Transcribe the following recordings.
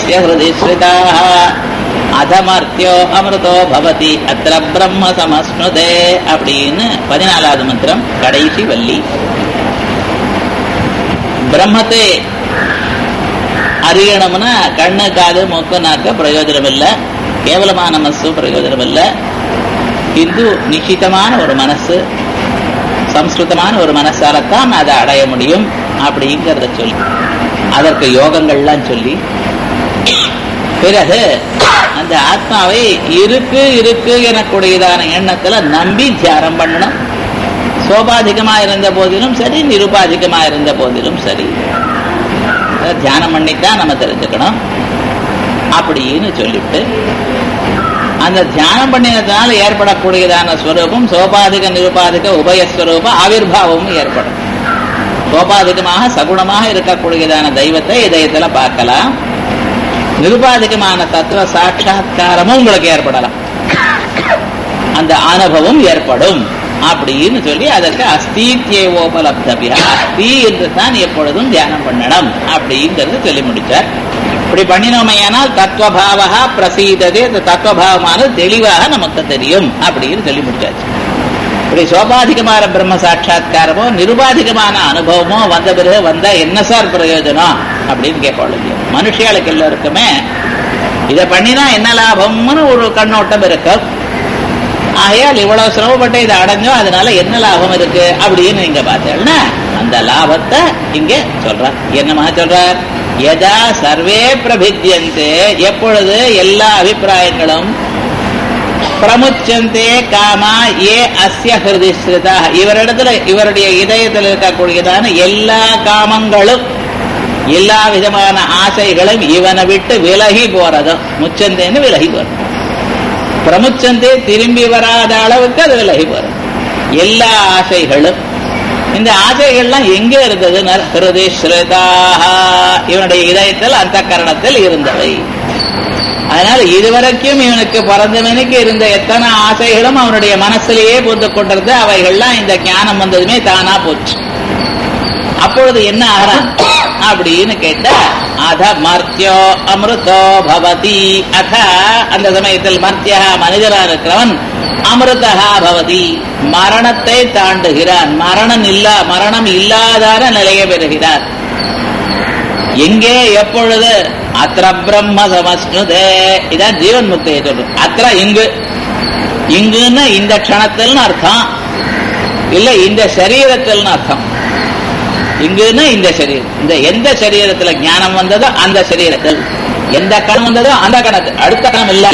அஸ்ய ஹிருதி ஸ்ரிதாः அதமர்த்தியோ அமிர்தோ பவதி அத்திர பிரம்ம சமஸ்னுதே அப்படின்னு பதினாலாவது மந்திரம் கடைசி வள்ளி பிரம்மத்தை அறியணும்னா கண்ணு காது மூக்கு நாக்கு பிரயோஜனம் இல்லை கேவலமான மனசு பிரயோஜனம் இல்லை இந்து நிச்சிதமான ஒரு மனசு சம்ஸ்கிருதமான ஒரு மனசாலத்தான் அதை அடைய முடியும் அப்படிங்கிறத சொல்லி அதற்கு யோகங்கள்லாம் சொல்லி பிறகு அந்த ஆத்மாவை இருக்கு இருக்கு எனக்கூடியதான எண்ணத்துல நம்பி தியானம் பண்ணணும் சோபாதிகமா இருந்த போதிலும் சரி நிருபாதிகமா இருந்த போதிலும் சரி அதை தியானம் பண்ணித்தான் நம்ம தெரிஞ்சுக்கணும் அப்படின்னு சொல்லிவிட்டு அந்த தியானம் பண்ணினதுனால ஏற்படக்கூடியதான ஸ்வரூபம் சோபாதிக நிருபாதிக உபயஸ்வரூப ஆவிர்வாவமும் ஏற்படும் சோபாதிகமாக சகுணமாக இருக்கக்கூடியதான தெய்வத்தை இதயத்துல பார்க்கலாம் நிருபாதிகமான தத்துவ சாட்சா்காரமும் உங்களுக்கு ஏற்படலாம் அந்த அனுபவம் ஏற்படும் அப்படின்னு சொல்லி அதற்கு அஸ்தீத்யோபலப்தபியா அஸ்தி என்று தான் எப்பொழுதும் தியானம் பண்ணணும் அப்படிங்கிறது சொல்லி முடிச்சார் இப்படி பண்ணினோமையானால் தத்துவபாவா பிரசீததே அந்த தத்துவபாவமானது தெளிவாக நமக்கு தெரியும் அப்படின்னு சொல்லி முடிச்சாச்சு இப்படி சோபாதிகமான பிரம்ம சாட்சா்காரமோ நிருபாதிகமான அனுபவமோ வந்த பிறகு வந்தா என்ன சார் பிரயோஜனம் அப்படின்னு கேட்பாளுங்க மனுஷியாளுக்கு எல்லாருக்குமே இதை பண்ணினா என்ன லாபம்னு ஒரு கண்ணோட்டம் இருக்கும் ஆகையால் இவ்வளவு சிரமப்பட்டு இதை அடைஞ்சோம் அதனால என்ன லாபம் இருக்கு அப்படின்னு நீங்க பார்த்தீங்கன்னா அந்த லாபத்தை இங்க சொல்றார் என்னமா சொல்றார் எதா சர்வே பிரபித்தியந்தே எப்பொழுது எல்லா அபிப்பிராயங்களும் பிரமுச்சந்தே காமா ஏ அஸ்ய ஹிருதி ஸ்ருதா இவரிடத்துல இவருடைய இதயத்தில் இருக்கக்கூடியதான எல்லா காமங்களும் எல்லா விதமான ஆசைகளும் இவனை விட்டு விலகி போறதும் முச்சந்தேன்னு விலகி போறது பிரமுச்சந்தே திரும்பி வராத அளவுக்கு அது விலகி போறது எல்லா ஆசைகளும் இந்த ஆசைகள்லாம் எங்க இருந்தது ஹிருதி ஸ்ருதாக இவனுடைய இதயத்தில் அந்த கரணத்தில் இருந்தவை அதனால இதுவரைக்கும் இவனுக்கு பிறந்தவனுக்கு இருந்த எத்தனை ஆசைகளும் அவனுடைய மனசுலயே புந்து கொண்டிருந்த அவைகள்லாம் இந்த ஞானம் வந்ததுமே தானா போச்சு அப்பொழுது என்ன ஆகிறான் அப்படின்னு கேட்டா அத மர்த்தியோ அமிர்தோ பவதி அத அந்த சமயத்தில் மர்த்தியா மனிதரா இருக்கிறவன் அமிர்தா பவதி மரணத்தை தாண்டுகிறான் மரணம் இல்லா மரணம் இல்லாதார நிலையை பெறுகிறார் எங்கே எப்பொழுது அத்திர பிரம்ம சமஸ்னுதே இதான் ஜீவன் முக்தியை சொல்றது அத்திர இங்கு இங்குன்னு இந்த க்ஷணத்தில்னு அர்த்தம் இல்ல இந்த சரீரத்தில்னு அர்த்தம் இங்குன்னா இந்த சரீரம் இந்த எந்த சரீரத்துல ஞானம் வந்ததோ அந்த சரீரத்தில் எந்த கணம் வந்ததோ அந்த கணத்து அடுத்த கணம் இல்ல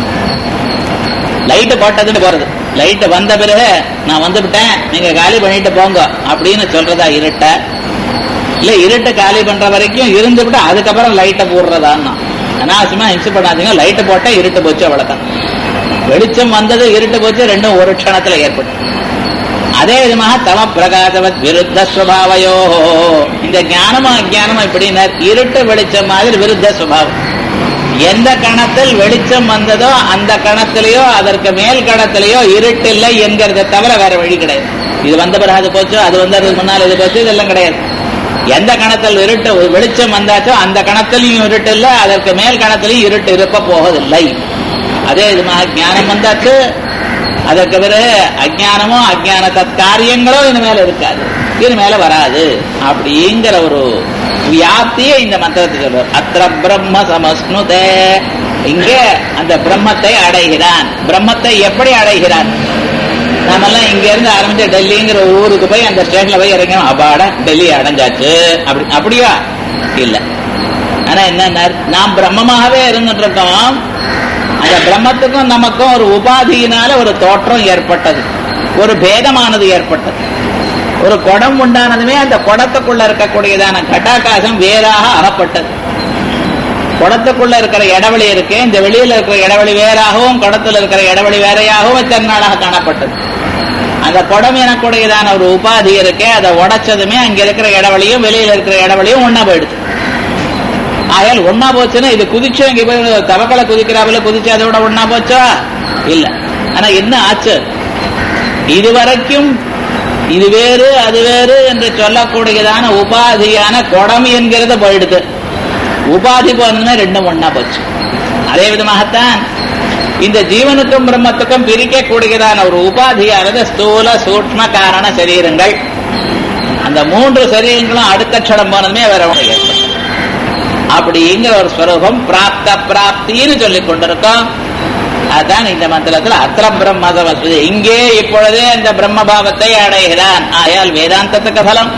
லைட்டு போட்டதுன்னு போறது லைட் வந்த பிறகு நான் வந்து விட்டேன் நீங்க காலி பண்ணிட்டு போங்க அப்படின்னு சொல்றதா இருட்ட இல்ல இருட்டை காலி பண்ற வரைக்கும் இருந்து விட்டு அதுக்கப்புறம் லைட்டை போடுறதான்னா அனாவசியமா ஹிம்சை பண்ணாதீங்க லைட்டு போட்டா இருட்டு போச்சு அவ்வளவுதான் வெளிச்சம் வந்தது இருட்டு போச்சு ரெண்டும் ஒரு க்ஷணத்துல ஏற்பட்டு அதே விதமாக தம பிரகாசவத் விருத்த சுவாவையோ இந்த ஞானமும் அஜானமும் எப்படின்னா இருட்டு வெளிச்சம் மாதிரி விருத்த சுபாவம் எந்த கணத்தில் வெளிச்சம் வந்ததோ அந்த கணத்திலேயோ அதற்கு மேல் கணத்திலேயோ இருட்டு இல்லை என்கிறத தவிர வேற வழி கிடையாது இது வந்த பிறகு அது போச்சோ அது வந்ததுக்கு முன்னால் இது போச்சு இதெல்லாம் கிடையாது எந்த கணத்தில் இருட்டு வெளிச்சம் வந்தாச்சோ அந்த கணத்திலையும் இருட்டு இல்லை அதற்கு மேல் கணத்திலையும் இருட்டு இருக்க போவதில்லை அதே விதமாக ஞானம் வந்தாச்சு அதற்கு பிறகு அஜானமோ அஜான தற்காரியங்களோ இனிமேல இருக்காது இனிமேல வராது அப்படிங்கிற ஒரு வியாப்தியை இந்த மந்திரத்துக்கு சொல்றார் அத்திர பிரம்ம சமஸ்னுதே இங்கே அந்த பிரம்மத்தை அடைகிறான் பிரம்மத்தை எப்படி அடைகிறான் நாமெல்லாம் இங்க இருந்து ஆரம்பிச்சு டெல்லிங்கிற ஊருக்கு போய் அந்த ஸ்டேஷன்ல போய் இறங்கணும் அப்பாடா டெல்லி அடைஞ்சாச்சு அப்படி அப்படியா இல்ல ஆனா என்ன நாம் பிரம்மமாகவே இருந்துட்டு இருக்கோம் அந்த பிரம்மத்துக்கும் நமக்கும் ஒரு உபாதியினால ஒரு தோற்றம் ஏற்பட்டது ஒரு பேதமானது ஏற்பட்டது ஒரு குடம் உண்டானதுமே அந்த குடத்துக்குள்ள இருக்கக்கூடியதான கட்டாகாசம் வேறாக அகப்பட்டது குடத்துக்குள்ள இருக்கிற இடவெளி இருக்கு இந்த வெளியில இருக்கிற இடவெளி வேறாகவும் குடத்துல இருக்கிற இடவெளி வேறையாகவும் இத்தனை நாளாக காணப்பட்டது அந்த குடம் எனக்கூடியதான ஒரு உபாதி இருக்கு அதை உடைச்சதுமே அங்க இருக்கிற இடவெளியும் வெளியில இருக்கிற இடவெளியும் ஒன்னா போயிடுது ஆகையால் ஒன்னா போச்சுன்னா இது குதிச்சு இங்க போய் தவக்கலை குதிக்கிறாப்புல குதிச்சு அதோட ஒன்னா போச்சா இல்ல ஆனா என்ன ஆச்சு இதுவரைக்கும் இது வேறு அது வேறு என்று சொல்லக்கூடியதான உபாதியான குடம் என்கிறது போயிடுது உபாதி போனதுமே ரெண்டும் ஒன்னா போச்சு அதே விதமாகத்தான் இந்த ஜீவனுக்கும் பிரம்மத்துக்கும் பிரிக்கக்கூடியதான ஒரு உபாதியானது ஸ்தூல சூட்ம காரண சரீரங்கள் அந்த மூன்று சரீரங்களும் அடுத்த க்ஷணம் போனதுமே வேற ஒன்று ஏற்படும் அப்படிங்கிற ஒரு ஸ்வரூபம் பிராப்த பிராப்தின்னு சொல்லிக் கொண்டிருக்கோம் அதுதான் இந்த மந்திரத்தில் அத்திர பிரம்ம சமஸ்து இங்கே இப்பொழுதே இந்த பிரம்ம பாவத்தை அடைகிறான் ஆயால் வேதாந்தத்துக்கு பலம்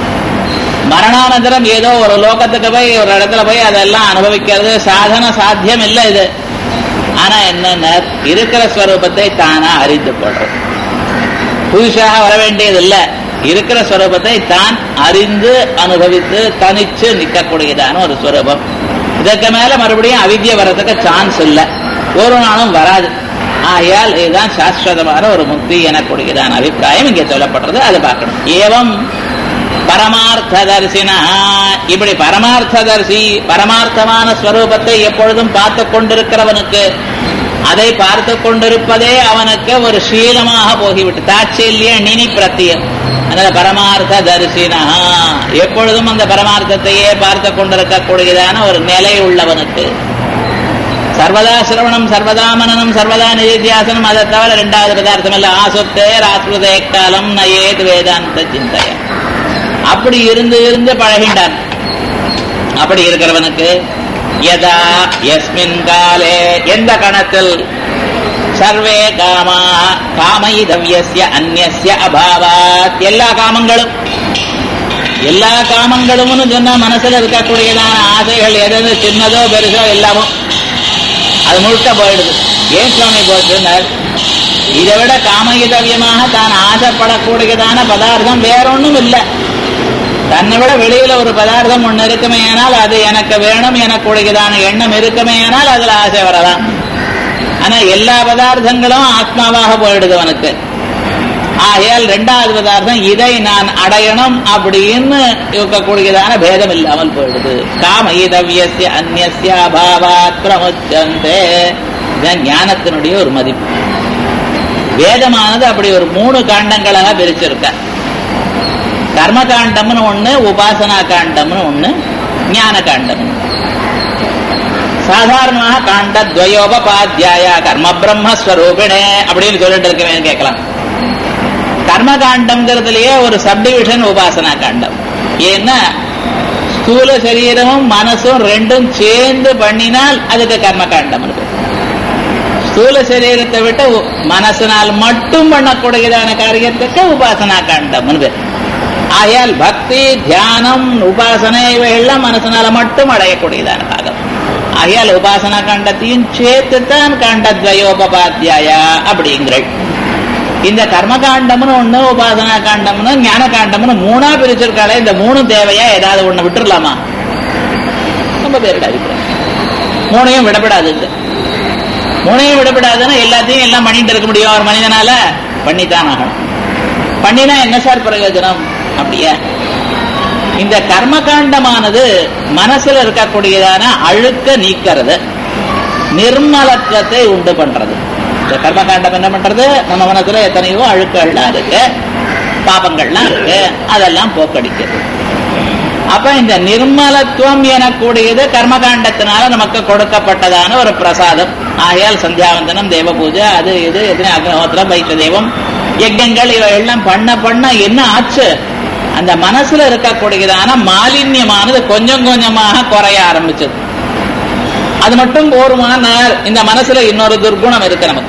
மரணானந்தரம் ஏதோ ஒரு லோகத்துக்கு போய் ஒரு இடத்துல போய் அதெல்லாம் அனுபவிக்கிறது சாதன சாத்தியம் இல்லை இது ஆனா என்னென்ன இருக்கிற ஸ்வரூபத்தை தானா அறிந்து கொள்றது புதுசாக வர வேண்டியது இல்லை இருக்கிற ஸ்வரூபத்தை தான் அறிந்து அனுபவித்து தனிச்சு நிற்கக்கூடியதான ஒரு ஸ்வரூபம் இதற்கு மேல மறுபடியும் அவித்ய வர்றதுக்கு சான்ஸ் இல்லை ஒரு நாளும் வராது ஆகையால் இதுதான் சாஸ்வதமான ஒரு முக்தி எனக்கூடியதான அபிப்பிராயம் இங்கே சொல்லப்படுறது அதை பார்க்கணும் ஏவம் பரமார்த்த தரிசினா இப்படி பரமார்த்த தரிசி பரமார்த்தமான ஸ்வரூபத்தை எப்பொழுதும் பார்த்து கொண்டிருக்கிறவனுக்கு அதை பார்த்து கொண்டிருப்பதே அவனுக்கு ஒரு சீலமாக போகிவிட்டு தாட்சில்ய நினி பிரத்தியம் அதனால பரமார்த்த தரிசினா எப்பொழுதும் அந்த பரமார்த்தத்தையே பார்த்து கொண்டிருக்கக்கூடியதான ஒரு நிலை உள்ளவனுக்கு சர்வதா சிரவணம் சர்வதா மனனம் சர்வதா நிதித்தியாசனம் அதை தவிர ரெண்டாவது பதார்த்தம் இல்ல ஆசுத்தே ராஸ்ருதே காலம் நயேத் வேதாந்த சிந்தைய அப்படி இருந்து இருந்து பழகின்றான் அப்படி இருக்கிறவனுக்கு யதா எஸ்மின் காலே எந்த கணத்தில் சர்வே காமா காமயிதவ்யஸ்ய அந்நிய அபாவாத் எல்லா காமங்களும் எல்லா காமங்களும்னு சொன்னா மனசுல இருக்கக்கூடியதான ஆசைகள் எது சின்னதோ பெருசோ எல்லாமோ அது முழுக்க போயிடுது ஏன் சுவாமி போச்சுன்னார் இதை விட காமயுதவியமாக தான் ஆசைப்படக்கூடியதான பதார்த்தம் வேறொன்னும் இல்லை தன்னை விட வெளியில ஒரு பதார்த்தம் ஒண்ணு இருக்குமே ஆனால் அது எனக்கு வேணும் எனக்குடையதான எண்ணம் இருக்குமே ஆனால் அதுல ஆசை வரலாம் ஆனா எல்லா பதார்த்தங்களும் ஆத்மாவாக போயிடுது அவனுக்கு ஆகையால் ரெண்டாவது பதார்த்தம் இதை நான் அடையணும் அப்படின்னு இருக்கக்கூடியதான பேதம் இல்லாமல் போயிடுது காம இதவியசிய அந்நிய அபாவாத் பிரமுச்சந்தே இதுதான் ஞானத்தினுடைய ஒரு மதிப்பு வேதமானது அப்படி ஒரு மூணு காண்டங்களாக பிரிச்சிருக்க கர்ம காண்டம்னு ஒண்ணு உபாசனா காண்டம்னு ஒண்ணு ஞான காண்டம்னு சாதாரணமாக காண்ட துவயோபாத்தியாய கர்ம பிரம்மஸ்வரூபிணே அப்படின்னு சொல்லிட்டு இருக்கவேன்னு கேட்கலாம் கர்ம காண்டம்ங்கிறதுலயே ஒரு சப்டிவிஷன் உபாசனா காண்டம் ஏன்னா ஸ்தூல சரீரமும் மனசும் ரெண்டும் சேர்ந்து பண்ணினால் அதுக்கு கர்ம காண்டம் இருக்கு ஸ்தூல சரீரத்தை விட்டு மனசினால் மட்டும் பண்ணக்கூடியதான காரியத்துக்கு உபாசனா காண்டம் பேர் ஆயால் பக்தி தியானம் உபாசனை இவைகள்லாம் மனசினால மட்டும் அடையக்கூடியதான பாகம் ஆகையால் உபாசனா காண்டத்தையும் சேர்த்துத்தான் காண்டத்வயோபாத்தியாயா அப்படிங்கிறள் இந்த கர்ம காண்டம்னு ஒண்ணு உபாசனா காண்டம்னு ஞான காண்டம்னு மூணா பிரிச்சிருக்காளே இந்த மூணு தேவையா ஏதாவது ஒண்ணு விட்டுறலாமா ரொம்ப பேருடைய அபிப்பிராயம் மூணையும் விடப்படாது இது மூணையும் விடப்படாதுன்னா எல்லாத்தையும் எல்லாம் பண்ணிட்டு இருக்க முடியும் ஒரு மனிதனால பண்ணித்தான் ஆகணும் பண்ணினா என்ன சார் பிரயோஜனம் அப்படியா இந்த கர்ம காண்டமானது மனசுல இருக்கக்கூடியதான அழுக்க நீக்கிறது நிர்மலத்துவத்தை உண்டு பண்றது இந்த கர்மகாண்டம் என்ன பண்றது நம்ம மனசுல எத்தனையோ அழுக்கள்லாம் இருக்கு பாபங்கள்லாம் இருக்கு அதெல்லாம் போக்கடிக்கிறது அப்ப இந்த நிர்மலத்துவம் எனக்கூடியது கர்மகாண்டத்தினால நமக்கு கொடுக்கப்பட்டதான ஒரு பிரசாதம் ஆகையால் சந்தியாவந்தனம் தேவ பூஜை அது இது எத்தனை அக்னஹோத்திரம் வைத்த தெய்வம் யஜ்யங்கள் இவையெல்லாம் பண்ண பண்ண என்ன ஆச்சு அந்த மனசுல இருக்கக்கூடியதான மாலின்யமானது கொஞ்சம் கொஞ்சமாக குறைய ஆரம்பிச்சது அது மட்டும் போருமான இந்த மனசுல இன்னொரு துர்குணம் இருக்கு நமக்கு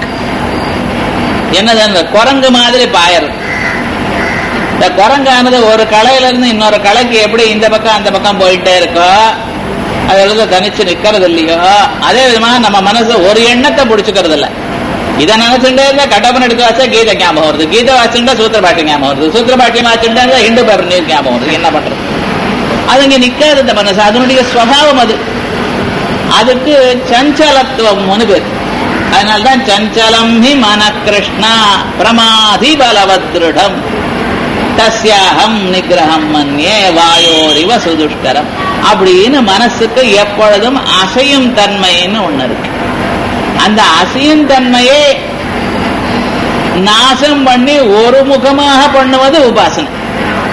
என்னது அந்த குரங்கு மாதிரி பாயறது இந்த குரங்கானது ஒரு கலையில இருந்து இன்னொரு கலைக்கு எப்படி இந்த பக்கம் அந்த பக்கம் போயிட்டே இருக்கோ அதுல தனிச்சு நிக்கிறது இல்லையோ அதே விதமா நம்ம மனசு ஒரு எண்ணத்தை பிடிச்சுக்கிறது இல்ல இதை நினைச்சுட்டே இருந்தா கட்டப்பன் எடுத்து வச்சா கீதை ஞாபகம் வருது கீதை வச்சுட்டா சூத்திர பாட்டியம் ஞாபகம் வருது சூத்திர பாட்டியம் வச்சுட்டா ஹிண்டு பேர் நீர் ஞாபகம் வருது என்ன பண்றது அது இங்க நிக்காது இந்த மனசு அதனுடைய ஸ்வபாவம் அது அதுக்கு சஞ்சலத்துவம்னு பேர் அதனால்தான் சஞ்சலம் ஹி மன கிருஷ்ணா பிரமாதி பலவத்ருடம் தஸ்யாகம் நிகிரகம் மன்யே வாயோரிவ சுதுஷ்கரம் அப்படின்னு மனசுக்கு எப்பொழுதும் அசையும் தன்மைன்னு ஒண்ணு இருக்கு அந்த அசையும் தன்மையை நாசம் பண்ணி ஒரு முகமாக பண்ணுவது உபாசனை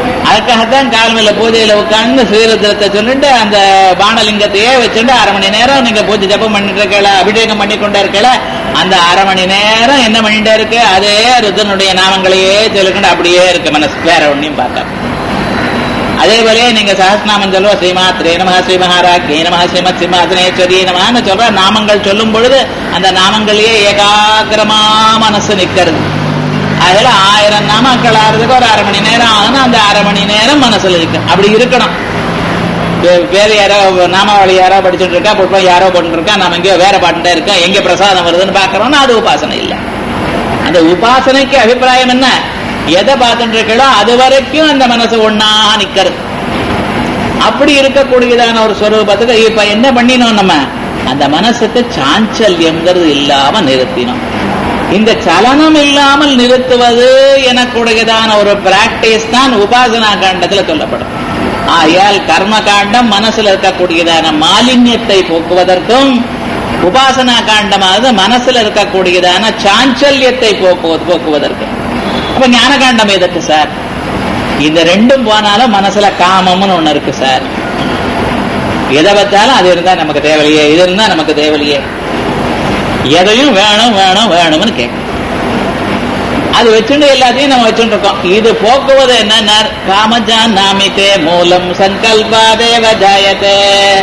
அதுக்காகத்தான் காலமையில பூஜையில உட்கார்ந்து ஸ்ரீருத்திரத்தை சொல்லிட்டு அந்த பானலிங்கத்தையே வச்சுட்டு அரை மணி நேரம் நீங்க பூஜை ஜபம் பண்ணிட்டு இருக்கல அபிஷேகம் பண்ணி கொண்டே இருக்கல அந்த அரை மணி நேரம் என்ன பண்ணிட்டே இருக்கு அதே ருத்ரனுடைய நாமங்களையே சொல்லிக்கிட்டு அப்படியே இருக்கு மனசு வேற ஒன்னையும் பார்க்க அதே போல நீங்க சஹஸ்நாமம் சொல்லுவா ஸ்ரீமாத்ரே நம ஸ்ரீ மகாராஜ்யே நம ஸ்ரீமத் சிம்மாசனேஸ்வரி நமன்னு சொல்ற நாமங்கள் சொல்லும் பொழுது அந்த நாமங்களையே ஏகாகிரமா மனசு நிக்கிறது அதுல ஆயிரம் நாமக்கள் ஆறதுக்கு ஒரு அரை மணி நேரம் ஆகுதுன்னா அந்த அரை மணி நேரம் மனசுல இருக்கு அப்படி இருக்கணும் வே- வேற யாரோ நாமாவளி யாரோ படிச்சுட்டு இருக்கா புட்பம் யாரோ போட்டு இருக்கா நாம எங்கேயோ வேற பாட்டுட்டே இருக்கோம் எங்க பிரசாதம் வருதுன்னு பாக்குறோம்னா அது உபாசனை இல்லை அந்த உபாசனைக்கு அபிப்பிராயம் என்ன எதை பார்த்துட்டு இருக்கோ அது வரைக்கும் அந்த மனசு ஒன்னா நிக்கிறது அப்படி இருக்கக்கூடியதான ஒரு ஸ்வரூபத்துக்கு இப்ப என்ன பண்ணினோம் நம்ம அந்த மனசுக்கு சாஞ்சல்யம்ங்கிறது இல்லாம நிறுத்தினோம் இந்த சலனம் இல்லாமல் நிறுத்துவது எனக்கூடியதான ஒரு பிராக்டிஸ் தான் உபாசனா காண்டத்துல சொல்லப்படும் ஆகையால் கர்ம காண்டம் மனசுல இருக்கக்கூடியதான மாலின்யத்தை போக்குவதற்கும் உபாசனா காண்டமானது மனசுல இருக்கக்கூடியதான சாஞ்சல்யத்தை போக்குவது போக்குவதற்கும் அப்ப ஞான காண்டம் எதற்கு சார் இந்த ரெண்டும் போனாலும் மனசுல காமம்னு ஒண்ணு இருக்கு சார் எதை பார்த்தாலும் அது இருந்தா நமக்கு தேவையில்லையே இது இருந்தா நமக்கு தேவையில்லையே எதையும் வேணும் வேணும் வேணும்னு கேட்கும் அது வச்சுட்டு எல்லாத்தையும் நம்ம வச்சுட்டு இருக்கோம் இது போக்குவது என்ன காமஜான் நாமித்தே மூலம் சங்கல்பா தேவ ஜாயத்தே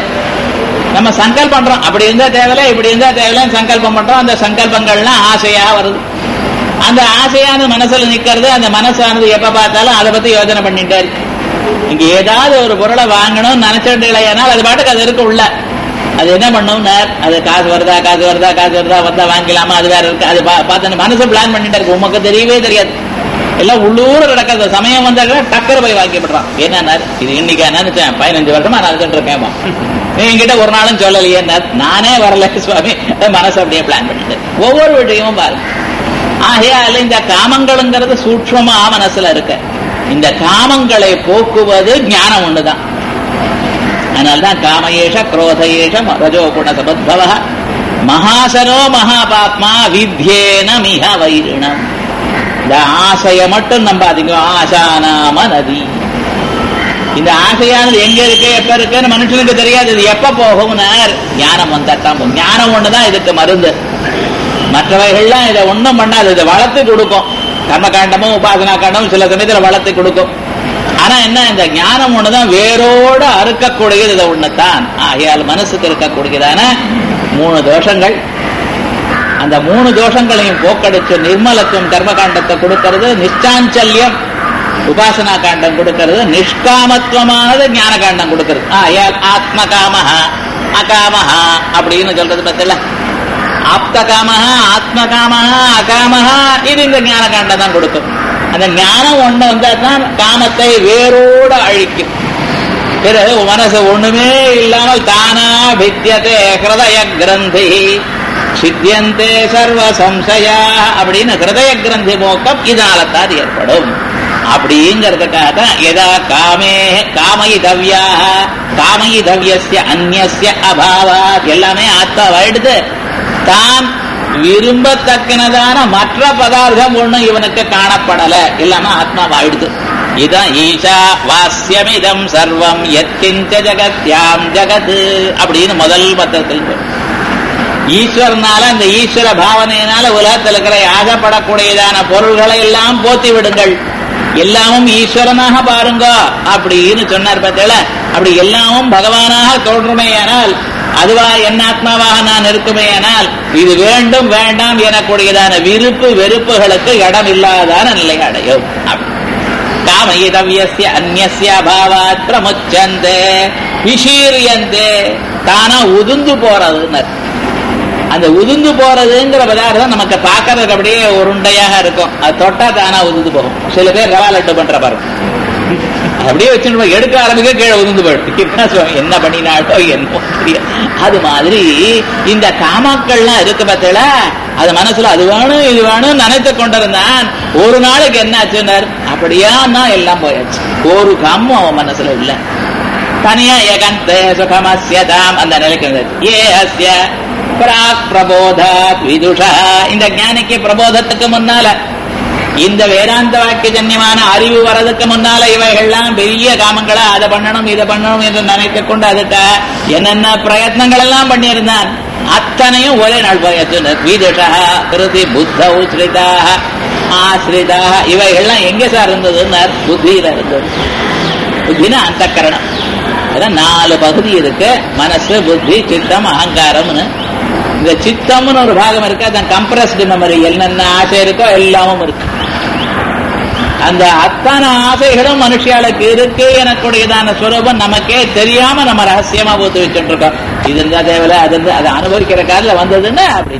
நம்ம சங்கல்பம் பண்றோம் அப்படி இருந்தா தேவையில்ல இப்படி இருந்தா தேவையில்ல சங்கல்பம் பண்றோம் அந்த சங்கல்பங்கள்லாம் ஆசையா வருது அந்த ஆசையானது மனசுல நிக்கிறது அந்த மனசானது எப்ப பார்த்தாலும் அதை பத்தி யோசனை பண்ணிட்டே இருக்கு இங்க ஏதாவது ஒரு பொருளை வாங்கணும்னு நினைச்சிட்டு இல்லையானால் அது பாட்டுக்கு அது இருக்கு உள்ள அது என்ன பண்ணும்னா அது காசு வருதா காசு வருதா காசு வருதா வந்தா வாங்கிக்கலாமா அது வேற இருக்கு அது பா- பார்த்து அந்த மனசு பிளான் பண்ணிட்டே இருக்கு உமக்கு தெரியவே தெரியாது எல்லாம் உள்ளூர நடக்கிறது சமயம் வந்தாக்க டக்கர் போய் வாங்கிவிடுறான் என்ன இது இன்னைக்கு நினைச்சேன் பதினஞ்சு வருஷமா நினைச்சிட்டு இருக்கேன் நீ என்கிட்ட ஒரு நாளும் சொல்லலையே நானே வரல சுவாமி அது மனசு அப்படியே பிளான் பண்ணிட்டு ஒவ்வொரு விஷயமும் பாருங்க ஆகையால இந்த காமங்களுங்கிறது சூட்சமா மனசுல இருக்கு இந்த காமங்களை போக்குவது ஞானம் ஒண்ணுதான் அதனால்தான் காமயேஷ குரோதயேஷ ரஜோ குண சபத்பவ மகாசனோ மகாபாத்மா வித்யேன மிக வைரிணம் இந்த ஆசைய மட்டும் நம்பாதீங்க ஆசானாம நதி இந்த ஆசையானது எங்க இருக்கு எப்ப இருக்குன்னு மனுஷனுக்கு தெரியாது இது எப்ப போகும்னார் ஞானம் வந்தாத்தான் போகும் ஞானம் ஒண்ணுதான் இதுக்கு மருந்து மற்றவைகள்லாம் இதை ஒண்ணும் பண்ணாது இதை வளர்த்து கொடுக்கும் கர்மகாண்டமும் உபாசனா காண்டமும் சில சமயத்துல வளர்த்து கொடுக்கும் ஆனா என்ன இந்த ஞானம் ஒண்ணுதான் வேரோட அறுக்கக்கூடியது இதை ஒண்ணுதான் ஆகையால் மனசுக்கு இருக்கக்கூடியதான மூணு தோஷங்கள் அந்த மூணு தோஷங்களையும் போக்கடிச்சு நிர்மலத்துவம் கர்மகாண்டத்தை கொடுக்கிறது நிஷ்டாஞ்சல்யம் உபாசனா காண்டம் கொடுக்கிறது நிஷ்காமத்துவமானது ஞான காண்டம் கொடுக்கிறது ஆயால் ஆத்ம காமஹா அகாமஹா அப்படின்னு சொல்றது பத்தில ஆப்த காமஹா ஆத்ம காமஹா அகாமஹா இது இந்த ஞான காண்டம் தான் கொடுக்கும் அந்த ஞானம் ஒண்ணு வந்தா தான் காமத்தை வேரோட அழிக்கும் பிறகு மனசு ஒண்ணுமே இல்லாமல் தானா பித்தியதே ஹிருதய கிரந்தி சித்தியந்தே சர்வ சம்சயா அப்படின்னு ஹிருதய கிரந்தி மோக்கம் இதனால தான் ஏற்படும் அப்படிங்கிறதுக்காக தான் எதா காமே காமயிதவ்யா காமயிதவ்யஸ்ய அந்நிய அபாவாத் எல்லாமே ஆத்மாவாயிடுது தான் விரும்பத்தக்கனதான மற்ற பதார்த்தம் ஒண்ணும் இவனுக்கு காணப்படல எல்லாமே ஆத்மாவாயிடுது இதான் ஈஷா வாஸ்யமிதம் சர்வம் எத்திஞ்ச ஜகத்யாம் ஜகத் அப்படின்னு முதல் பத்திரத்தில் சொல்லும். ஈஸ்வரனால அந்த ஈஸ்வர பாவனையினால உலகத்தில் இருக்கிற ஆசைப்படக்கூடியதான பொருள்களை எல்லாம் போத்தி விடுங்கள் எல்லாமும் ஈஸ்வரனாக பாருங்க அப்படின்னு சொன்னார் பார்த்தீங்கள அப்படி எல்லாமும் பகவானாக தோன்றுமேயானால் அதுவா என் ஆத்மாவாக நான் இருக்குமேயானால் இது வேண்டும் வேண்டாம் எனக்கூடியதான விருப்பு வெறுப்புகளுக்கு இடம் இல்லாதான நிலை அடையும் அப்படி. காமயிதவியஸ்ய அந்நிய அபாவாத் பிரமுச்சந்தே விஷீரியந்தே தானா உதுந்து போறதுன்னு அந்த உதுந்து போறதுங்கிற பதார்த்தம் நமக்கு பார்க்கறதுக்கு அப்படியே உருண்டையாக இருக்கும் அது தொட்டா தானா உதுந்து போகும் சில பேர் ரவா லட்டு பண்ற பாருங்க அப்படியே வச்சுட்டு போய் எடுக்க ஆரம்பிக்க கீழே உதுந்து போயிடும் என்ன சுவாமி, என்ன பண்ணினாட்டோ என்னமோ தெரியாது அது மாதிரி இந்த காமாக்கள்லாம் இருக்கு பார்த்தல அது மனசுல அது வேணும் இது வேணும் நினைத்து கொண்டிருந்தான் ஒரு நாளைக்கு என்ன ஆச்சுன்னார் அப்படியா நான் எல்லாம் போயாச்சு ஒரு காமும் அவன் மனசுல இல்ல தனியா ஏகந்தே சுகமஸ்யதாம் அந்த நிலைக்கு வந்தாச்சு. ஏ அஸ்ய பிராக் பிரபோதாத் விதுஷா இந்த ஞானிக்கு பிரபோதத்துக்கு முன்னால இந்த வேதாந்த வாக்கியஜன்யமான அறிவு வர்றதுக்கு முன்னால இவைகள்லாம் பெரிய காமங்களா அதை பண்ணணும் இதை பண்ணணும் என்று நினைத்துக் கொண்டு அதுக்கு என்னென்ன பிரயத்னங்கள் எல்லாம் பண்ணியிருந்தான் அத்தனையும் ஒரே நாள் போயாச்சு வீதஷா கிருதி புத்த ஸ்ரிதா ஆஸ்ரிதா இவைகள்லாம் எங்க சார் இருந்ததுன்னு புத்தியில இருந்தது புத்தினா அந்த கரணம் அதான் நாலு பகுதி இருக்கு மனசு புத்தி சித்தம் அகங்காரம்னு இந்த சித்தம்னு ஒரு பாகம் இருக்கு அதான் கம்ப்ரஸ்டு மெமரி என்னென்ன ஆசை இருக்கோ எல்லாமும் இருக்கு அந்த அத்தனை ஆசைகளும் மனுஷியாளுக்கு இருக்கு எனக்குடையதான ஸ்வரூபம் நமக்கே தெரியாம நம்ம ரகசியமா ஊத்து வச்சுட்டு இருக்கோம் இது இருந்தா தேவையில்ல அது இருந்தா அதை அனுபவிக்கிற காலில் வந்ததுன்னு அப்படி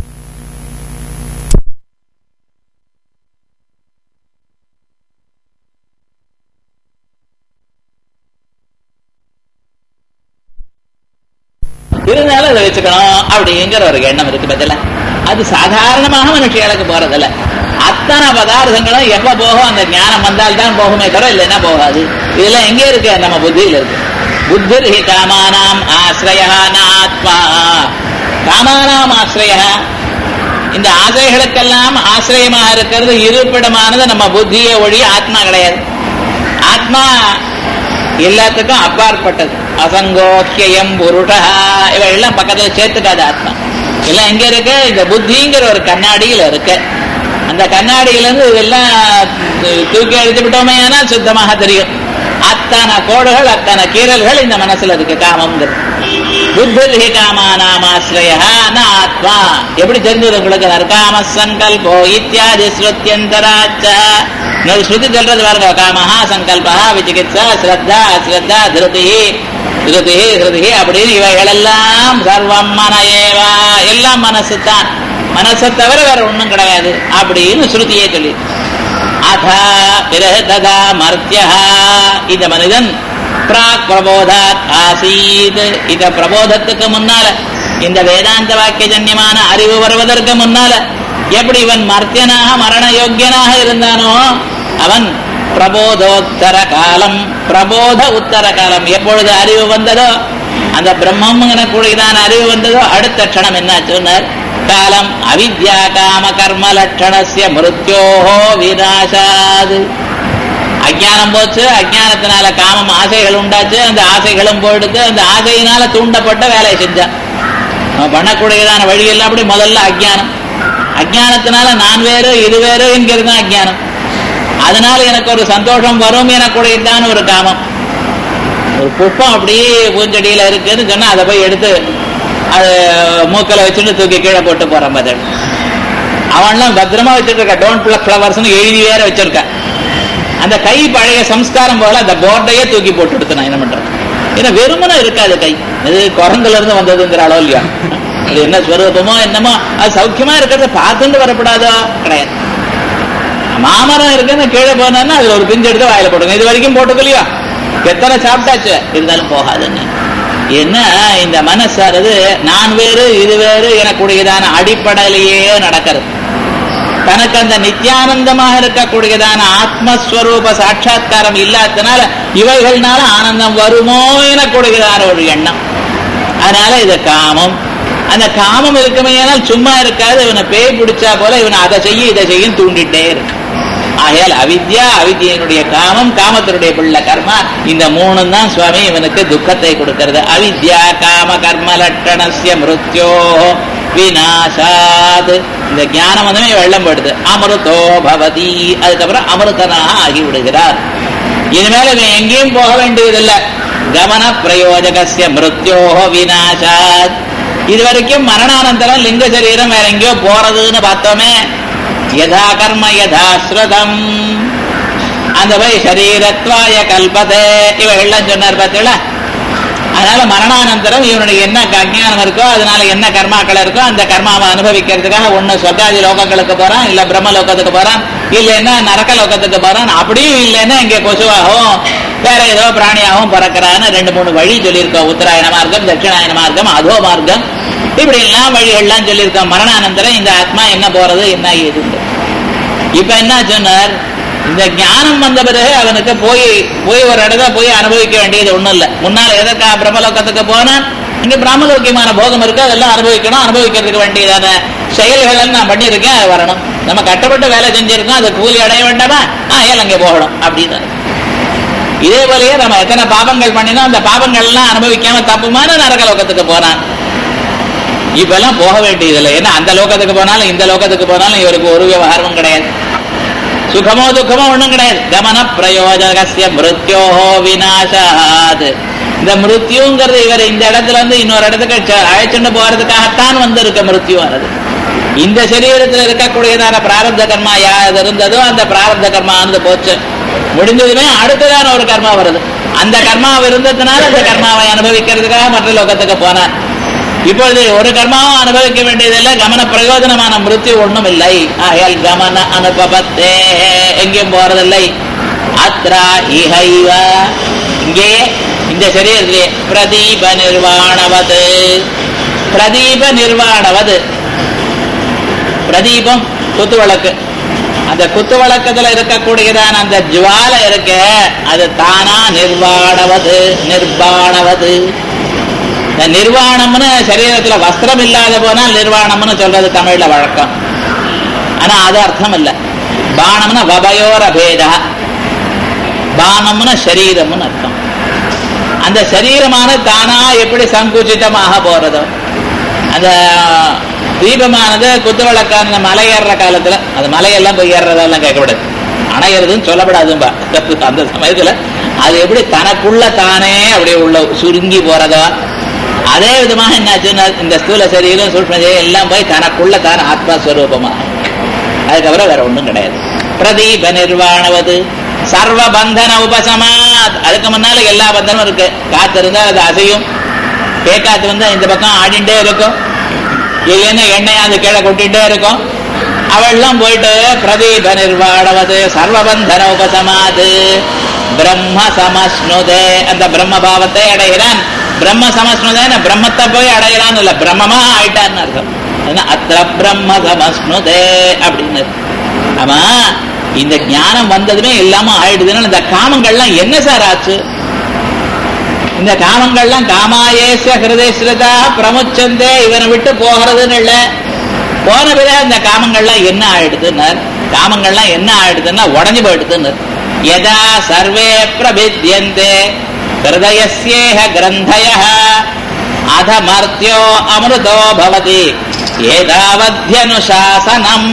இருந்தாலும் அதை வச்சுக்கணும் அப்படிங்கிற ஒரு எண்ணம் இருக்கு பதில அது சாதாரணமாக மனுஷியாளுக்கு போறதில்ல அத்தனை பதார்த்தங்களும் எப்ப போகும் அந்த ஞானம் வந்தால் தான் போகுமே தவிர இல்லைன்னா போகாது இதெல்லாம் எங்க இருக்கு நம்ம புத்தியில இருக்கு புத்திர் காமானாம் ஆசிரயா ஆத்மா காமானாம் ஆசிரயா இந்த ஆசைகளுக்கெல்லாம் ஆசிரியமாக இருக்கிறது இருப்பிடமானது நம்ம புத்தியை ஒழி ஆத்மா கிடையாது ஆத்மா எல்லாத்துக்கும் அப்பாற்பட்டது அசங்கோக்கியம் புருஷா இவ எல்லாம் பக்கத்துல சேர்த்துக்காது ஆத்மா எல்லாம் எங்க இருக்கு இந்த புத்திங்கிற ஒரு கண்ணாடியில இருக்கு அந்த கண்ணாடியில இருந்து இதெல்லாம் தூக்கி அழித்து விட்டோமே சுத்தமாக தெரியும் அத்தனை கோடுகள் அத்தனை கீரல்கள் இந்த மனசுல இருக்கு காமம்ங்கிறது புத்தி காமானாமாசிரய ஆத்மா எப்படி தெரிஞ்சது உங்களுக்கு நற்காம சங்கல்போ இத்தியாதி ஸ்ருத்தியந்தராச்ச இன்னொரு ஸ்ருதி சொல்றது பாருங்க காமஹா சங்கல்பா விசிகித்சா ஸ்ரத்தா அஸ்ரத்தா திருதி திருதி ஹிருதி அப்படின்னு இவைகள் எல்லாம் சர்வம் மன ஏவா எல்லாம் மனசு தான் மனசை தவிர வேற ஒண்ணும் கிடையாது அப்படின்னு ஸ்ருதியே சொல்லி அதா பிறகு ததா மர்த்தியா இந்த மனிதன் பிராக் பிரபோதாத் ஆசீத் இந்த பிரபோதத்துக்கு முன்னால இந்த வேதாந்த வாக்கியஜன்யமான அறிவு வருவதற்கு முன்னால எப்படி இவன் மர்த்தியனாக மரண யோக்கியனாக இருந்தானோ அவன் பிரபோதோத்தர காலம் பிரபோத உத்தர காலம் எப்பொழுது அறிவு வந்ததோ அந்த பிரம்மம் கூடியதான அறிவு வந்ததோ அடுத்த க்ஷணம் என்ன சொன்னார் காலம் அவித்யா காம கர்ம லட்சணசிய மிருத்யோஹோ விநாசாது அஜானம் போச்சு அஜானத்தினால காமம் ஆசைகள் உண்டாச்சு அந்த ஆசைகளும் போயிடுத்து அந்த ஆசையினால தூண்டப்பட்ட வேலையை செஞ்சான் அவன் பண்ணக்கூடியதான வழியெல்லாம் அப்படி முதல்ல அஜானம் அஜானத்தினால நான் வேறு இது வேறு என்கிறது தான் அஜானம் அதனால எனக்கு ஒரு சந்தோஷம் வரும் எனக்குடையதான ஒரு காமம் ஒரு புஷ்பம் அப்படியே பூஞ்செடியில இருக்குன்னு சொன்னா அதை போய் எடுத்து அது மூக்கில் வச்சுட்டு தூக்கி கீழே போட்டு போறான் பதில் அவன்லாம் பத்திரமா வச்சுட்டு இருக்க டோன்ட் பிளக் ஃபிளவர்ஸ்னு எழுதி வேற வச்சிருக்க அந்த கை பழைய சம்ஸ்காரம் போல அந்த போர்டையே தூக்கி போட்டு எடுத்து நான் என்ன பண்றேன் ஏன்னா வெறுமனை இருக்காது கை இது குரங்குல இருந்து வந்ததுங்கிறாளோ இல்லையா அது என்ன ஸ்வரூபமோ என்னமோ அது சௌக்கியமா இருக்கிறத பார்த்துட்டு வரப்படாதோ கிடையாது மாமரம் இருக்குன்னு கீழே போனோன்னா அதுல ஒரு பிஞ்சு எடுத்து வாயில போடுங்க இது வரைக்கும் போட்டுக்கலையா எத்தனை சாப்பிட்டாச்சு இருந்தாலும் போகாதுன்னு என்ன இந்த மனசானது நான் வேறு இது வேறு எனக்குடையதான அடிப்படையிலேயே நடக்கிறது தனக்கு அந்த நித்யானந்தமாக இருக்கக்கூடியதான ஆத்மஸ்வரூப சாட்சா்காரம் இல்லாதனால இவைகள்னால ஆனந்தம் வருமோ எனக்கூடியதான ஒரு எண்ணம் அதனால இது காமம் அந்த காமம் இருக்குமே சும்மா இருக்காது இவனை பேய் பிடிச்சா போல இவனை அதை செய்ய இதை செய்யும் தூண்டிட்டே இருக்கு ஆகையால் அவித்யா அவித்யினுடைய காமம் காமத்தினுடைய பிள்ளை கர்மா இந்த மூணு தான் சுவாமி இவனுக்கு துக்கத்தை கொடுக்கிறது அவித்யா காம கர்ம லட்சணசிய மிருத்யோ விநாசாத் இந்த ஞானம் வந்து வெள்ளம் போடுது அமிர்தோ பவதி அதுக்கப்புறம் அமிர்தனாக ஆகி விடுகிறார் இனிமேல் இவன் எங்கேயும் போக வேண்டியதில்லை கமன பிரயோஜகசிய மிருத்யோ விநாசாத் இது வரைக்கும் மரணானந்தரம் லிங்க சரீரம் வேற எங்கேயோ போறதுன்னு பார்த்தோமே யதா கர்ம யதா ஸ்ருதம் அந்த போய் சரீரத்வாய கல்பதே இவைகள்லாம் சொன்னார் பார்த்தீங்களா அதனால மரணானந்தரம் இவனுடைய என்ன அஜானம் இருக்கோ அதனால என்ன கர்மாக்கள் இருக்கோ அந்த கர்மாவை அனுபவிக்கிறதுக்காக ஒண்ணு சொர்க்காதி லோகங்களுக்கு போறான் இல்ல பிரம்ம லோகத்துக்கு போறான் இல்லைன்னா நரக்க லோகத்துக்கு போறான் அப்படியும் இல்லைன்னா இங்க கொசுவாகவும் வேற ஏதோ பிராணியாகவும் பிறக்கிறான்னு ரெண்டு மூணு வழி சொல்லியிருக்கோம் உத்தராயண மார்க்கம் தட்சிணாயன மார்க்கம் அதோ மார்க்கம் இப்படி எல்லாம் வழிகள்லாம் சொல்லியிருக்கோம் மரணானந்தரம் இந்த ஆத்மா என்ன போறது என்ன ஏது இப்ப என்ன சொன்னார் இந்த ஞானம் வந்த பிறகு அவனுக்கு போய் போய் ஒரு இடத்துல போய் அனுபவிக்க வேண்டியது ஒண்ணும் இல்லை முன்னால் எதற்காக பிரம்மலோகத்துக்கு போனான் இங்க பிராமலோக்கியமான போகம் இருக்கு அதெல்லாம் அனுபவிக்கணும் அனுபவிக்கிறதுக்கு வேண்டியதான செயல்கள் நான் பண்ணியிருக்கேன் அது வரணும் நம்ம கட்டப்பட்டு வேலை செஞ்சிருக்கோம் அது கூலி அடைய வேண்டாமா ஆ ஏன் அங்கே போகணும் அப்படின்னு இதே போலயே நம்ம எத்தனை பாபங்கள் பண்ணினோம் அந்த பாபங்கள்லாம் அனுபவிக்காம தப்புமான நரக லோகத்துக்கு போனான் இப்பெல்லாம் போக வேண்டியதில்லை ஏன்னா அந்த லோகத்துக்கு போனாலும் இந்த லோகத்துக்கு போனாலும் இவருக்கு ஒரு விவகாரமும் கிடையாது சுகமோ துக்கமோ ஒண்ணும் கிடையாது கமன பிரயோஜகசிய மிருத்யோஹோ விநாசாத் இந்த மிருத்யுங்கிறது இவர் இந்த இடத்துல இருந்து இன்னொரு இடத்துக்கு ச- அழைச்சுட்டு போறதுக்காகத்தான் வந்து இருக்க மிருத்யுவானது இந்த சரீரத்தில் இருக்கக்கூடியதான பிராரப்த கர்மா யாது இருந்ததோ அந்த பிராரப்த கர்மா வந்து போச்சு முடிஞ்சதுமே அடுத்ததான ஒரு கர்மா வருது அந்த கர்மா இருந்ததுனால அந்த கர்மாவை அனுபவிக்கிறதுக்காக மற்ற லோகத்துக்கு போனார் இப்பொழுது ஒரு கர்மாவும் அனுபவிக்க வேண்டியதில்லை கமன பிரயோஜனமான மிருத்தி ஒண்ணும் இல்லை ஆகையால் கமன அனுபவத்தே எங்கேயும் போறதில்லை அத்ரா இஹைவ இங்கேயே இந்த சரீரத்திலே பிரதீப நிர்வாணவது பிரதீப நிர்வாணவது பிரதீபம் குத்து விளக்கு அந்த குத்து விளக்கத்துல இருக்கக்கூடியதான அந்த ஜுவாலை இருக்க அது தானா நிர்வாணவது நிர்வாணவது இந்த நிர்வாணம்னு சரீரத்துல வஸ்திரம் இல்லாத போனால் நிர்வாணம்னு சொல்றது தமிழ்ல வழக்கம் ஆனா அது அர்த்தம் இல்ல பானம்னா வபயோர பேதா பானம்னு சரீரம்னு அர்த்தம் அந்த சரீரமான தானா எப்படி சங்குச்சிதமாக போறதோ அந்த தீபமானது குத்துவிளக்கான மலை ஏறுற காலத்துல அது மலையெல்லாம் போய் ஏறுறதெல்லாம் கேட்கக்கூடாது அணையிறதுன்னு சொல்லப்படாதும்பா அந்த சமயத்துல அது எப்படி தனக்குள்ள தானே அப்படியே உள்ள சுருங்கி போறதோ அதே விதமாக என்னாச்சுன்னா இந்த ஸ்தூல சரீரம் சூட்ச சரீரம் எல்லாம் போய் தனக்குள்ள தான் ஆத்மஸ்வரூபமா அதுக்கப்புறம் வேற ஒண்ணும் கிடையாது பிரதீப நிர்வாணவது சர்வ பந்தன உபசமாத் அதுக்கு முன்னால எல்லா பந்தனும் இருக்கு காத்து இருந்தா அது அசையும் பேக்காத்து வந்தா இந்த பக்கம் ஆடிண்டே இருக்கும் இல்லைன்னா எண்ணெய் அது கீழே கொட்டிட்டே இருக்கும் அவள்லாம் போயிட்டு பிரதீப நிர்வாணவது சர்வபந்தன உபசமாது பிரம்ம சமஸ்னுதே அந்த பிரம்ம பாவத்தை அடைகிறான் பிரம்ம சமஸ்னுதேன பிரம்மத்தை போய் அடைகிறான் இல்ல பிரம்மமா ஆயிட்டான்னு அர்த்தம் ஏன்னா அத்திர பிரம்ம சமஸ்னுதே அப்படின்னு ஆமா இந்த ஞானம் வந்ததுமே எல்லாமே ஆயிடுதுன்னா இந்த காமங்கள்லாம் என்ன சார் ஆச்சு இந்த காமங்கள்லாம் காமாயேச ஹிருதேஸ்வரதா பிரமுச்சந்தே இவனை விட்டு போகிறதுன்னு இல்ல போன பிறகு இந்த காமங்கள்லாம் என்ன ஆயிடுதுன்னார் காமங்கள்லாம் என்ன ஆயிடுதுன்னா உடஞ்சு போயிடுதுன்னு யதா சர்வே பிரபித்யந்தே ஹிருதயஸ்யேஹ கிரந்தய அதமர்த்தியோ அமிர்தோ பவதி ஏதாவத்யனுசாசனம்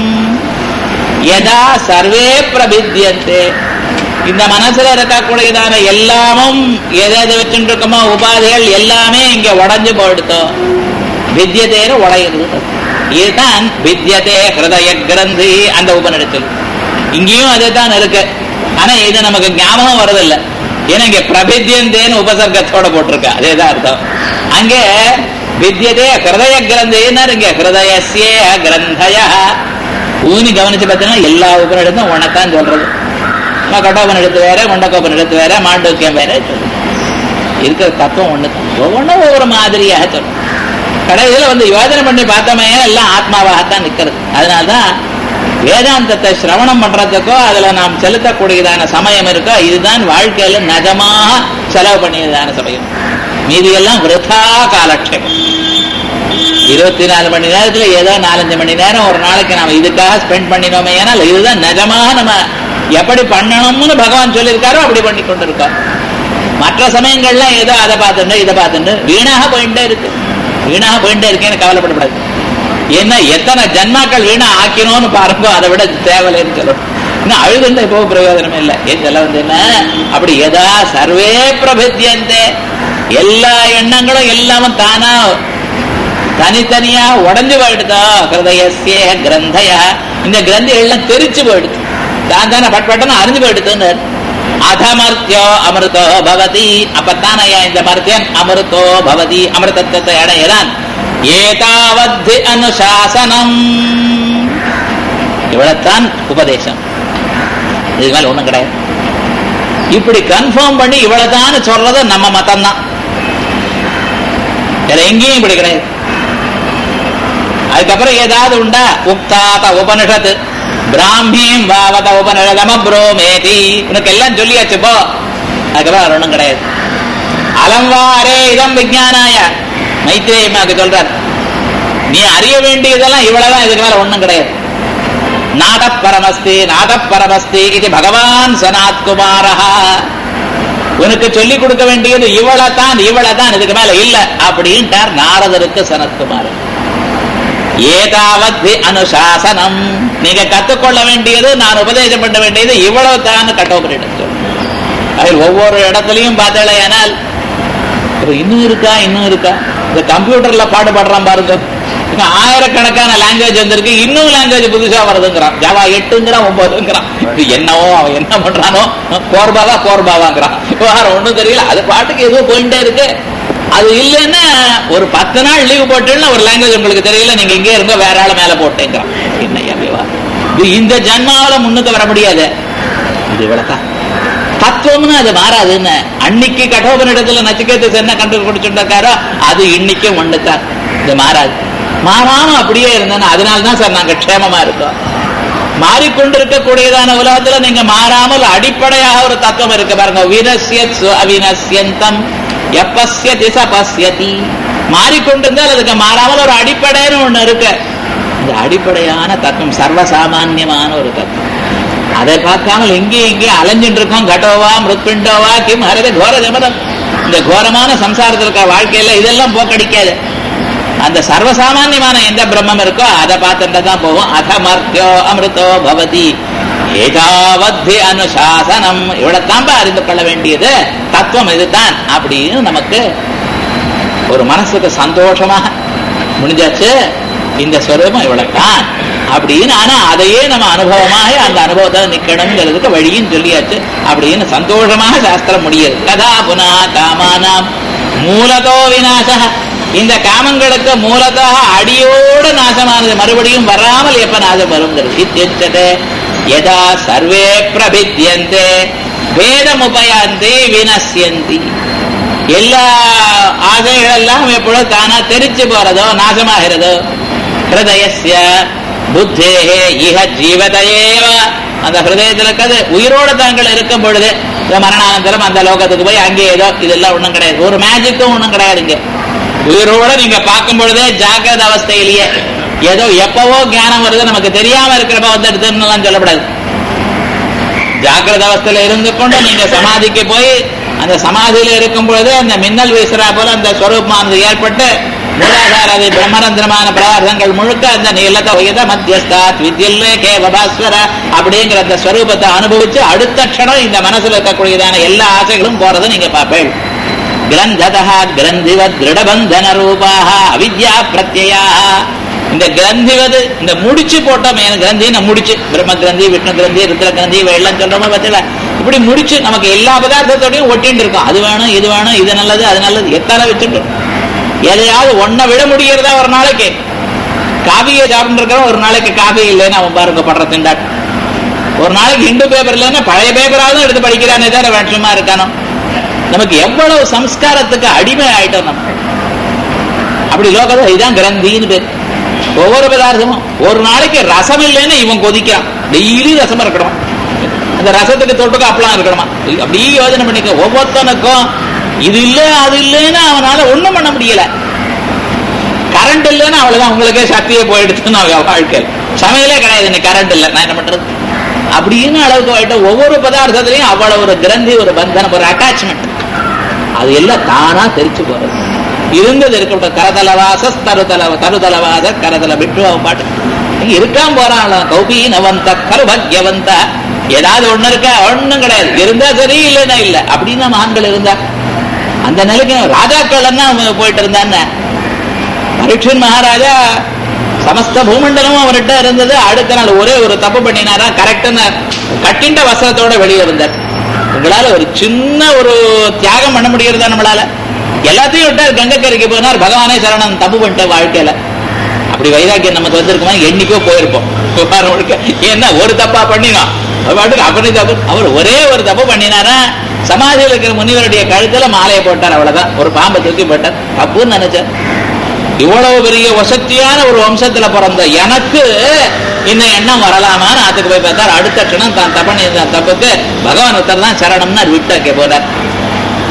யதா சர்வே பிரபித்யந்தே இந்த மனசுல இருக்கக்கூடியதான எல்லாமும் எதை எதை வச்சுட்டு இருக்கோமோ உபாதைகள் எல்லாமே இங்க உடஞ்சு போயிடுத்தோ வித்தியதேன்னு உடையுது இதுதான் வித்தியதே ஹிருதய கிரந்தி அந்த உபநிடத்தில் இங்கேயும் அதே தான் இருக்கு ஆனா இது நமக்கு ஞாபகம் வரதில்லை ஏன்னா இங்க பிரபித்தியந்தேன்னு உபசர்க்கத்தோட போட்டிருக்க அதே தான் அர்த்தம் அங்கே வித்தியதே ஹிருதய கிரந்தின்னா இங்க ஹிருதயசியே கிரந்தய ஊனி கவனிச்சு பார்த்தீங்கன்னா எல்லா உபநிடத்தும் உனத்தான் சொல்றது நம்ம கட்டோபன் எடுத்து வேற முண்டக்கோபன் எடுத்து வேற மாண்டூக்கியம் வேற சொல்லுது இருக்கிற தத்துவம் ஒண்ணு தான் ஒவ்வொன்றும் ஒவ்வொரு மாதிரியாக சொல்லும் கடைசியில் வந்து யோஜனை பண்ணி பார்த்தோமே எல்லாம் ஆத்மாவாகத்தான் நிற்கிறது அதனால்தான் வேதாந்தத்தை சிரவணம் பண்றதுக்கோ அதுல நாம் செலுத்தக்கூடியதான சமயம் இருக்கோ இதுதான் வாழ்க்கையில நிஜமாக செலவு பண்ணியதான சமயம் மீதி எல்லாம் விருதா காலக்ஷேபம் இருபத்தி நாலு மணி நேரத்துல ஏதோ நாலஞ்சு மணி நேரம் ஒரு நாளைக்கு நாம இதுக்காக ஸ்பெண்ட் பண்ணினோமே ஏனால் இதுதான் நிஜமாக நம்ம எப்படி பண்ணணும்னு பகவான் சொல்லியிருக்காரோ அப்படி பண்ணி கொண்டு இருக்கோம் மற்ற சமயங்கள்லாம் ஏதோ அதை பார்த்துட்டு இதை பார்த்துட்டு வீணாக போயிட்டே இருக்கு வீணாக போயிட்டே இருக்கேன்னு கவலைப்படக்கூடாது ஏன்னா எத்தனை ஜன்மாக்கள் வீணா ஆக்கினோம்னு பாருங்க அதை விட தேவையில்லைன்னு சொல்லணும் இன்னும் அழுதுண்ட இப்போ பிரயோஜனமே இல்லை ஏன் சொல்ல வந்து என்ன அப்படி எதா சர்வே பிரபித்தியந்தே எல்லா எண்ணங்களும் எல்லாமும் தானா தனித்தனியா உடஞ்சு போயிடுதா ஹிருதயசிய கிரந்தய இந்த கிரந்திகள் எல்லாம் தெரிச்சு போயிடுது தான் தானே பட் பட்டன அறிஞ்சு போயிடுதுன்னு அதமர்த்தியோ அமிர்தோ பவதி அப்பத்தானையா இந்த மர்த்தியன் அமிர்தோ பவதி அமிர்தத்தை அடைகிறான் ஏதாவத்தி அனுசாசனம் இவ்வளவுதான் உபதேசம் இதுக்கு மேல ஒண்ணும் கிடையாது இப்படி கன்ஃபார்ம் பண்ணி இவ்வளவுதான் சொல்றது நம்ம மதம் தான் வேற எங்கேயும் இப்படி கிடையாது அதுக்கப்புறம் ஏதாவது உண்டா உக்தாத உபனிஷத்து பிராமியம் வாவத உபனிஷதம புரோமேதி உனக்கு எல்லாம் சொல்லியாச்சு போ அதுக்கப்புறம் அது ஒண்ணும் கிடையாது அலங்காரே இதம் விஜயானாய மைத்ரேயமாக்கு சொல்றார் நீ அறிய வேண்டியதெல்லாம் இவ்வளவுதான் இதுக்கு மேல ஒண்ணும் கிடையாது நாத பரமஸ்தி நாத பரமஸ்தி இது பகவான் சனாத் குமாரஹா உனக்கு சொல்லிக் கொடுக்க வேண்டியது இவ்வளவுதான் இவ்வளவுதான் இதுக்கு மேல இல்ல அப்படின்ட்டார் நாரதருக்கு சனத்குமாரன் ஏதாவத் அனுசாசனம் நீங்க கத்துக்கொள்ள வேண்டியது நான் உபதேசம் பண்ண வேண்டியது இவ்வளவு தான் கட்டோபரிடம் அதில் ஒவ்வொரு இடத்துலையும் பார்த்தேனால் இன்னும் இருக்கா இன்னும் இருக்கா இந்த கம்ப்யூட்டர்ல பாடுபடுறான் பாருங்க இன்னும் ஆயிரக்கணக்கான லாங்குவேஜ் வந்திருக்கு இன்னும் லாங்குவேஜ் புதுசா வருதுங்கிறான் ஜாவா எட்டுங்கிறான் ஒன்பதுங்கிறான் இது என்னவோ அவன் என்ன பண்றானோ கோர்பாவா கோர்பாவாங்கிறான் வேற ஒண்ணும் தெரியல அது பாட்டுக்கு ஏதோ போயிட்டே இருக்கு அது இல்லைன்னா ஒரு பத்து நாள் லீவ் போட்டுன்னா ஒரு லாங்குவேஜ் உங்களுக்கு தெரியல நீங்க இங்கே இருங்க வேற ஆள மேல போட்டேங்கிறான் என்னையா விவா இது இந்த ஜன்மாவில முன்னுக்கு வர முடியாது இது இவ்வளவுதான் தத்துவம்னு அது மாறாதுன்னு அன்னைக்கு கடோபனிடத்துல நச்சிக்கேத்து என்ன கண்டு குடிச்சுட்டாரோ அது இன்னைக்கும் ஒண்ணுதான் இது மாறாது மாறாம அப்படியே இருந்தேன்னு அதனால்தான் சார் நாங்க க்ஷேமமா இருக்கோம் மாறிக்கொண்டிருக்கக்கூடியதான உலகத்துல நீங்க மாறாமல் அடிப்படையாக ஒரு தத்துவம் இருக்கு பாருங்க வினசியத் சு அவினசியந்தம் எப்பசியதி சபசியதி மாறிக்கொண்டிருந்தால் அதுக்கு மாறாமல் ஒரு அடிப்படைன்னு ஒண்ணு இருக்கு இந்த அடிப்படையான தத்துவம் சர்வசாமான்யமான ஒரு தத்துவம் அதை பார்க்காமல் எங்கேயும் எங்கேயும் அலைஞ்சிட்டு இருக்கோம் கடோவா மிருத்பிண்டோவா கிம் ஹரது கோர ஜமதம் இந்த கோரமான சம்சாரத்தில் இருக்க வாழ்க்கையில இதெல்லாம் போக்கடிக்காது அந்த சர்வசாமான்யமான எந்த பிரம்மம் இருக்கோ அதை பார்த்துட்டு தான் போவோம் அதமர்த்தியோ அமிர்தோ பவதி ஏதாவத்தி அனுசாசனம் இவ்வளவுதான் அறிந்து கொள்ள வேண்டியது தத்துவம் இதுதான் அப்படின்னு நமக்கு ஒரு மனசுக்கு சந்தோஷமாக முடிஞ்சாச்சு இந்த ஸ்வரூபம் இவ்வளவுதான் அப்படின்னு ஆனா அதையே நம்ம அனுபவமாக அந்த அனுபவத்தை நிக்கணுங்கிறதுக்கு வழியும் சொல்லியாச்சு அப்படின்னு சந்தோஷமாக சாஸ்திரம் முடியுது கதா புனா காமானாம் மூலதோ விநாச இந்த காமங்களுக்கு மூலதாக அடியோடு நாசமானது மறுபடியும் வராமல் எப்ப நாசம் வருங்கிறது இத்தியுச்சதே யதா சர்வே பிரபித்தியந்தே வேதமுபயாந்தே வினசியந்தி எல்லா ஆசைகள் எல்லாம் எப்பொழுது தானா தெரிச்சு போறதோ நாசமாகிறதோ ஹிருதயஸ்ய புத்தேஹே இஹ ஜீவதையேவ அந்த ஹிருதயத்தில் இருக்கிறது உயிரோட தாங்கள் இருக்கும் பொழுது இந்த மரணானந்தரம் அந்த லோகத்துக்கு போய் அங்கே ஏதோ இதெல்லாம் ஒண்ணும் கிடையாது ஒரு மேஜிக்கும் ஒண்ணும் கிடையாதுங்க உயிரோட நீங்க பார்க்கும் பொழுதே ஜாகிரத அவஸ்தையிலேயே ஏதோ எப்பவோ ஞானம் வருது நமக்கு தெரியாம இருக்கிறப்ப வந்து எடுத்துலாம் சொல்லப்படாது ஜாகிரத அவஸ்தையில இருந்து கொண்டு நீங்க சமாதிக்கு போய் அந்த சமாதியில இருக்கும் பொழுது அந்த மின்னல் வீசுறா போல அந்த ஸ்வரூபமானது ஏற்பட்டு மூலாதாரதி பிரம்மரந்திரமான பதார்த்தங்கள் முழுக்க அந்த நீலத உயத மத்தியஸ்தாத் வித்யல்லே கேவபாஸ்வர அப்படிங்கிற அந்த ஸ்வரூபத்தை அனுபவிச்சு அடுத்த க்ஷணம் இந்த மனசுல இருக்கக்கூடியதான எல்லா ஆசைகளும் போறதை நீங்க பார்ப்பேன் கிரந்ததா கிரந்திவத் திருடபந்தன ரூபாக அவித்யா பிரத்யா இந்த கிரந்திவது இந்த முடிச்சு போட்டோம் மேல கிரந்தி நான் முடிச்சு பிரம்ம கிரந்தி விஷ்ணு கிரந்தி ருத்ர கிரந்தி வெள்ளம் சொல்றோமா பத்தில இப்படி முடிச்சு நமக்கு எல்லா பதார்த்தத்தோடையும் ஒட்டிட்டு இருக்கோம் அது வேணும் இது வேணும் இது நல்லது அது நல்லது எத்தனை வச்சுட்டு எதையாவது ஒன்ன விட முடியறதா ஒரு நாளைக்கு காவியை சாப்பிட்டு இருக்கிறோம் ஒரு நாளைக்கு காவி இல்லைன்னு அவன் பாருங்க படுற திண்டாட்டம் ஒரு நாளைக்கு ஹிந்து பேப்பர் இல்லைன்னா பழைய பேப்பராவது எடுத்து படிக்கிறானே தான் வேஷமா இருக்கானோ நமக்கு எவ்வளவு சம்ஸ்காரத்துக்கு அடிமை ஆயிட்டோம் நம்ம அப்படி லோகத்தை இதுதான் கிரந்தின்னு பேர் ஒவ்வொரு பதார்த்தமும் ஒரு நாளைக்கு ரசம் இல்லைன்னு இவன் கொதிக்கிறான் டெய்லி ரசம் இருக்கணும் அந்த ரசத்துக்கு தொட்டுக்கு அப்பலாம் இருக்கணுமா அப்படியே யோஜனை பண்ணிக்க ஒவ்வொருத்தனுக்கும் இது இல்ல அது இல்லைன்னு அவனால ஒண்ணும் பண்ண முடியல கரண்ட் இல்லைன்னு அவ்வளவுதான் உங்களுக்கே சக்தியே போயிடுச்சுன்னு அவன் வாழ்க்கையில் சமையலே கிடையாது இன்னைக்கு கரண்ட் இல்லை நான் என்ன பண்றது அப்படின்னு அளவுக்கு ஆயிட்ட ஒவ்வொரு பதார்த்தத்திலையும் அவ்வளவு ஒரு கிரந்தி ஒரு பந்தனம் ஒரு அட்டாச்மெண்ட் அது எல்லாம் தானா தெரிச்சு போறது இருந்தது இருக்கட்டும் கரதலவாச தருதலவ தருதலவாத கரதல விட்டு அவன் பாட்டு நீங்க இருக்காம போறான் கௌபீனவந்த கருபக்யவந்த ஏதாவது ஒண்ணு இருக்கா ஒண்ணும் கிடையாது இருந்தா சரி இல்லைன்னா இல்ல அப்படின்னு நம்ம ஆண்கள் இருந்தா அந்த நிலைக்கு ராஜாக்கள் எல்லாம் போயிட்டு இருந்தான்னு பரீட்சன் மகாராஜா சமஸ்த பூமண்டலமும் அவர்கிட்ட இருந்தது அடுத்த நாள் ஒரே ஒரு தப்பு பண்ணினாரா கரெக்டான கட்டிண்ட வசனத்தோட வெளியே வந்தார் உங்களால ஒரு சின்ன ஒரு தியாகம் பண்ண முடியறதா நம்மளால எல்லாத்தையும் விட்டார் கங்கக்கரைக்கு போனார் பகவானே சரணம் தப்பு பண்ணிட்ட வாழ்க்கையில அப்படி வைராக்கியம் நமக்கு வந்திருக்குமா என்னைக்கோ போயிருப்போம் வாரம் முழுக்க என்ன ஒரு தப்பா பண்ணினோம் பாட்டுக்கு அப்படி தப்பு அவர் ஒரே ஒரு தப்பு பண்ணினாரா சமாதியில் இருக்கிற முனிவருடைய கழுத்துல மாலையை போட்டார் அவ்வளவுதான் ஒரு பாம்பை தூக்கி போட்டார் தப்புன்னு நினைச்சார் இவ்வளவு பெரிய வசத்தியான ஒரு வம்சத்துல பிறந்த எனக்கு இந்த எண்ணம் வரலாமான்னு அதுக்கு போய் பார்த்தார் அடுத்த க்ஷணம் தான் தப்பணி தப்புக்கு பகவான் ஒருத்தர் தான் சரணம்னு விட்டாக்க போறார்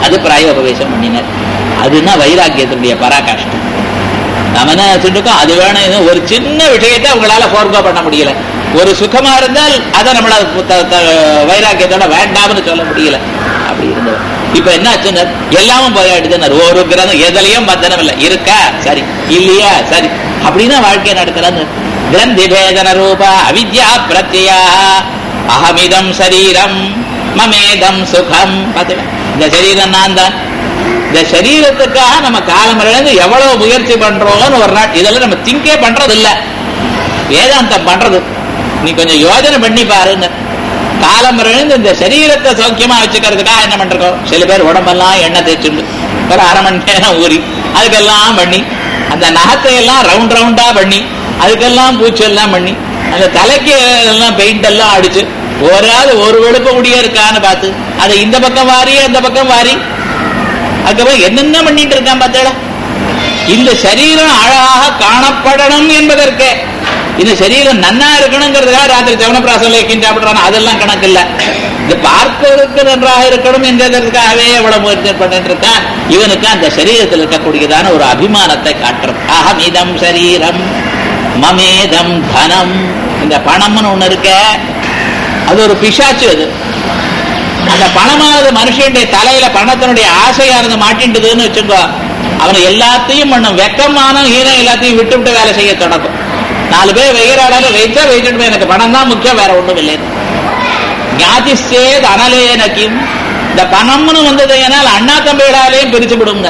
அது பிராயோபவேசம் பண்ணினார் அதுதான் வைராக்கியத்தினுடைய பராகாஷ்டம் நாம என்ன நினைச்சிட்டு அது வேணும் இது ஒரு சின்ன விஷயத்தை அவங்களால போர்கோ பண்ண முடியல ஒரு சுகமா இருந்தால் அதை நம்மள த- த- வைராக்கியத்தோட வேண்டாம்னு சொல்ல முடியல அப்படி இருந்தவர் இப்ப என்ன ஆச்சுன்னா எல்லாமும் போயாடுதுன்னு ஒரு கிரகம் எதுலயும் பந்தனம் இல்லை இருக்கா சரி இல்லையா சரி அப்படின்னா வாழ்க்கையை நடக்கிறான்னு கிரந்தி பேதன ரூப அவித்யா பிரத்யா அகமிதம் சரீரம் மமேதம் சுகம் பார்த்தீங்களா இந்த சரீரம் நான் தான் இந்த சரீரத்துக்காக நம்ம காலம் இழந்து எவ்வளவு முயற்சி பண்றோம்னு ஒரு நாள் இதெல்லாம் நம்ம திங்கே பண்றது இல்ல வேதாந்தம் பண்றது நீ கொஞ்சம் யோஜனை பண்ணி பாருன்னு காலம் இழந்து இந்த சரீரத்தை சௌக்கியமா வச்சுக்கிறதுக்காக என்ன பண்றோம் சில பேர் உடம்பெல்லாம் எண்ணெய் தேய்ச்சுண்டு ஒரு அரை மணி நேரம் ஊறி அதுக்கெல்லாம் பண்ணி அந்த நகத்தை எல்லாம் ரவுண்ட் ரவுண்டா பண்ணி அதுக்கெல்லாம் பூச்சி எல்லாம் பண்ணி அந்த தலைக்கு எல்லாம் பெயிண்ட் எல்லாம் அடிச்சு ஒராது ஒரு வெளுப்ப முடிய இருக்கான்னு பார்த்து அதை இந்த பக்கம் வாரி அந்த பக்கம் வாரி அதுக்கப்புறம் என்னென்ன பண்ணிட்டு இருக்கான் பார்த்தேடா இந்த சரீரம் அழகாக காணப்படணும் என்பதற்கு இந்த சரீரம் நன்னா இருக்கணுங்கிறதுக்காக ராத்திரி சவனப்பிராசம் லேக்கின் சாப்பிடுறான் அதெல்லாம் கணக்கு இல்ல இது பார்ப்பதற்கு நன்றாக இருக்கணும் என்றதற்காகவே எவ்வளவு முயற்சி பண்ணிட்டு இருக்கான் இவனுக்கு அந்த சரீரத்தில் இருக்கக்கூடியதான ஒரு அபிமானத்தை காட்டுறது அகமிதம் சரீரம் மமேதம் தனம் இந்த பணம்னு ஒண்ணு இருக்க அது ஒரு பிசாச்சு அது அந்த பணமானது மனுஷனுடைய தலையில பணத்தினுடைய ஆசையானது மாட்டின்டுதுன்னு வச்சுக்கோ அவனை எல்லாத்தையும் பண்ணும் வெக்கமான ஹீனம் எல்லாத்தையும் விட்டு விட்டு வேலை செய்ய தொடங்கும் நாலு பேர் வெயிறாடால வைத்தா வைத்துட்டு எனக்கு பணம் தான் முக்கியம் வேற ஒண்ணும் இல்லை ஞாதி சேத் அனலேனக்கிம் இந்த பணம்னு வந்தது ஏனால் அண்ணா தம்பிகளாலேயும் பிரிச்சு விடுங்க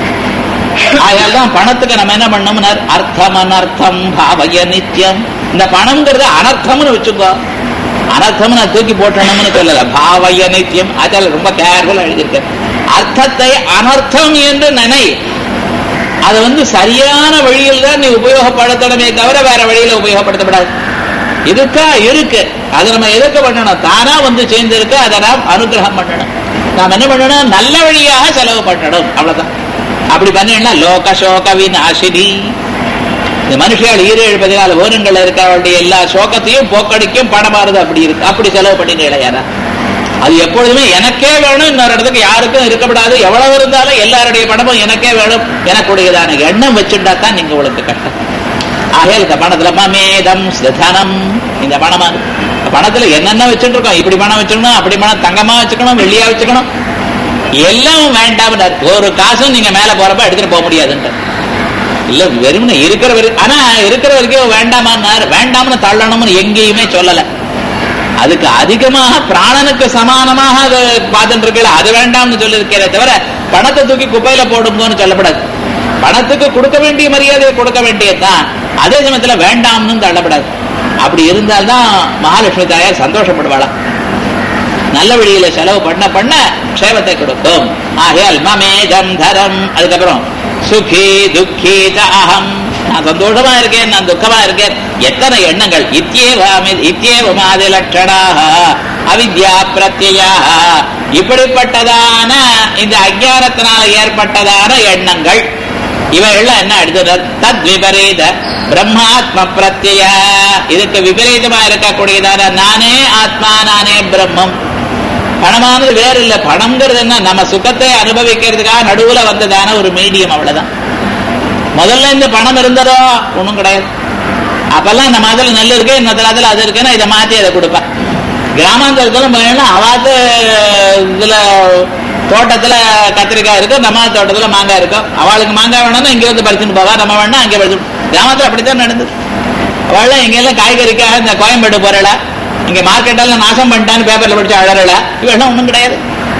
ஆயால் தான் பணத்துக்கு நம்ம என்ன பண்ணோம்னார் அர்த்தம் அனர்த்தம் பாவய நித்தியம் இந்த பணம்ங்கிறது அனர்த்தம்னு வச்சுக்கோ அனர்த்தம் நான் தூக்கி போட்டணும்னு சொல்லல பாவய நித்தியம் அதில் ரொம்ப கேர்ஃபுல்லா எழுதியிருக்கேன் அர்த்தத்தை அனர்த்தம் என்று நினை அது வந்து சரியான வழியில் தான் நீ உபயோகப்படுத்தணுமே தவிர வேற வழியில உபயோகப்படுத்தப்படாது இருக்கா இருக்கு அதை நம்ம எதுக்கு பண்ணணும் தானா வந்து சேர்ந்திருக்கு அதை நாம் அனுகிரகம் பண்ணணும் நாம் என்ன பண்ணணும் நல்ல வழியாக செலவு பண்ணணும் அவ்வளவுதான் அப்படி பண்ணீங்கன்னா லோக சோக விநாசினி இந்த மனுஷியால் ஈரேழு பதினாலு வருடங்கள் இருக்க வேண்டிய எல்லா சோகத்தையும் போக்கடிக்கும் பணமாறுது அப்படி இருக்கு அப்படி செலவு பண்ணிட்டு யாரா அது எப்பொழுதுமே எனக்கே வேணும் இன்னொரு இடத்துக்கு யாருக்கும் இருக்கப்படாது எவ்வளவு இருந்தாலும் எல்லாருடைய பணமும் எனக்கே வேணும் எனக்குடையதான எண்ணம் வச்சுட்டா தான் நீங்க உங்களுக்கு கஷ்டம் ஆகையால் இந்த பணத்துல மமேதம் தனம் இந்த பணமா பணத்துல என்னென்ன வச்சுட்டு இருக்கோம் இப்படி பணம் வச்சுக்கணும் அப்படி பணம் தங்கமா வச்சுக்கணும் வெள்ளியா வச்சுக்கணும் எல்லாம் வேண்டாம் ஒரு காசும் நீங்க மேல போறப்ப எடுத்துட்டு போக முடியாதுன்ற இல்ல வெறுமனே இருக்கிற வரைக்கும் ஆனா இருக்கிற வரைக்கும் வேண்டாமான்னார் வேண்டாம்னு தள்ளணும்னு எங்கேயுமே சொல்லல அதுக்கு அதிகமாக பிராணனுக்கு சமானமாக அதை பார்த்துட்டு இருக்கல அது வேண்டாம்னு சொல்லியிருக்கிறே தவிர பணத்தை தூக்கி குப்பையில போடுங்கன்னு சொல்லப்படாது பணத்துக்கு கொடுக்க வேண்டிய மரியாதையை கொடுக்க வேண்டியதுதான் அதே சமயத்துல வேண்டாம்னு தள்ளப்படாது அப்படி இருந்தால்தான் மகாலட்சுமி தாயார் சந்தோஷப்படுவாளாம் நல்ல வழியில செலவு பண்ண பண்ண க்ஷேமத்தை கொடுக்கும் ஆகையால் மமேதம் தரம் அதுக்கப்புறம் சுகி துக்கி அகம் நான் சந்தோஷமா இருக்கேன் நான் துக்கமா இருக்கேன் எத்தனை எண்ணங்கள் இத்தியேவாமி இத்தியேவமாதி லட்சணாக அவித்யா பிரத்யா இப்படிப்பட்டதான இந்த அஜானத்தினால ஏற்பட்டதான எண்ணங்கள் இவைகள்லாம் என்ன எடுத்துனர் தத் விபரீத பிரம்மாத்ம பிரத்ய இதுக்கு விபரீதமா இருக்கக்கூடியதான நானே ஆத்மா நானே பிரம்மம் பணமானது வேற இல்ல பணம்ங்கிறது என்ன நம்ம சுகத்தை அனுபவிக்கிறதுக்காக நடுவுல வந்ததான ஒரு மீடியம் அவ்வளவுதான் முதல்ல இந்த பணம் இருந்ததோ ஒண்ணும் கிடையாது அப்பெல்லாம் நம்ம அதில் நெல் இருக்கு இன்னொரு அதில் அது இருக்குன்னா இதை மாத்தி அதை கொடுப்பேன் கிராமாந்தரத்துல போனா அவாத்து இதுல தோட்டத்துல கத்திரிக்காய் இருக்கு நம்ம தோட்டத்துல மாங்காய் இருக்கும் அவளுக்கு மாங்காய் வேணும்னா இங்க வந்து பறிச்சுட்டு போவா நம்ம வேணா அங்கே பறிச்சு கிராமத்துல அப்படித்தான் நடந்தது அவள் எங்கெல்லாம் காய்கறிக்காக இந்த கோயம்பேடு போறல இங்க மார்க்கெட்டெல்லாம் நாசம் பண்ணிட்டான்னு பேப்பர்ல படிச்சு அழறல இவெல்லாம் ஒண்ணும் கிடையாது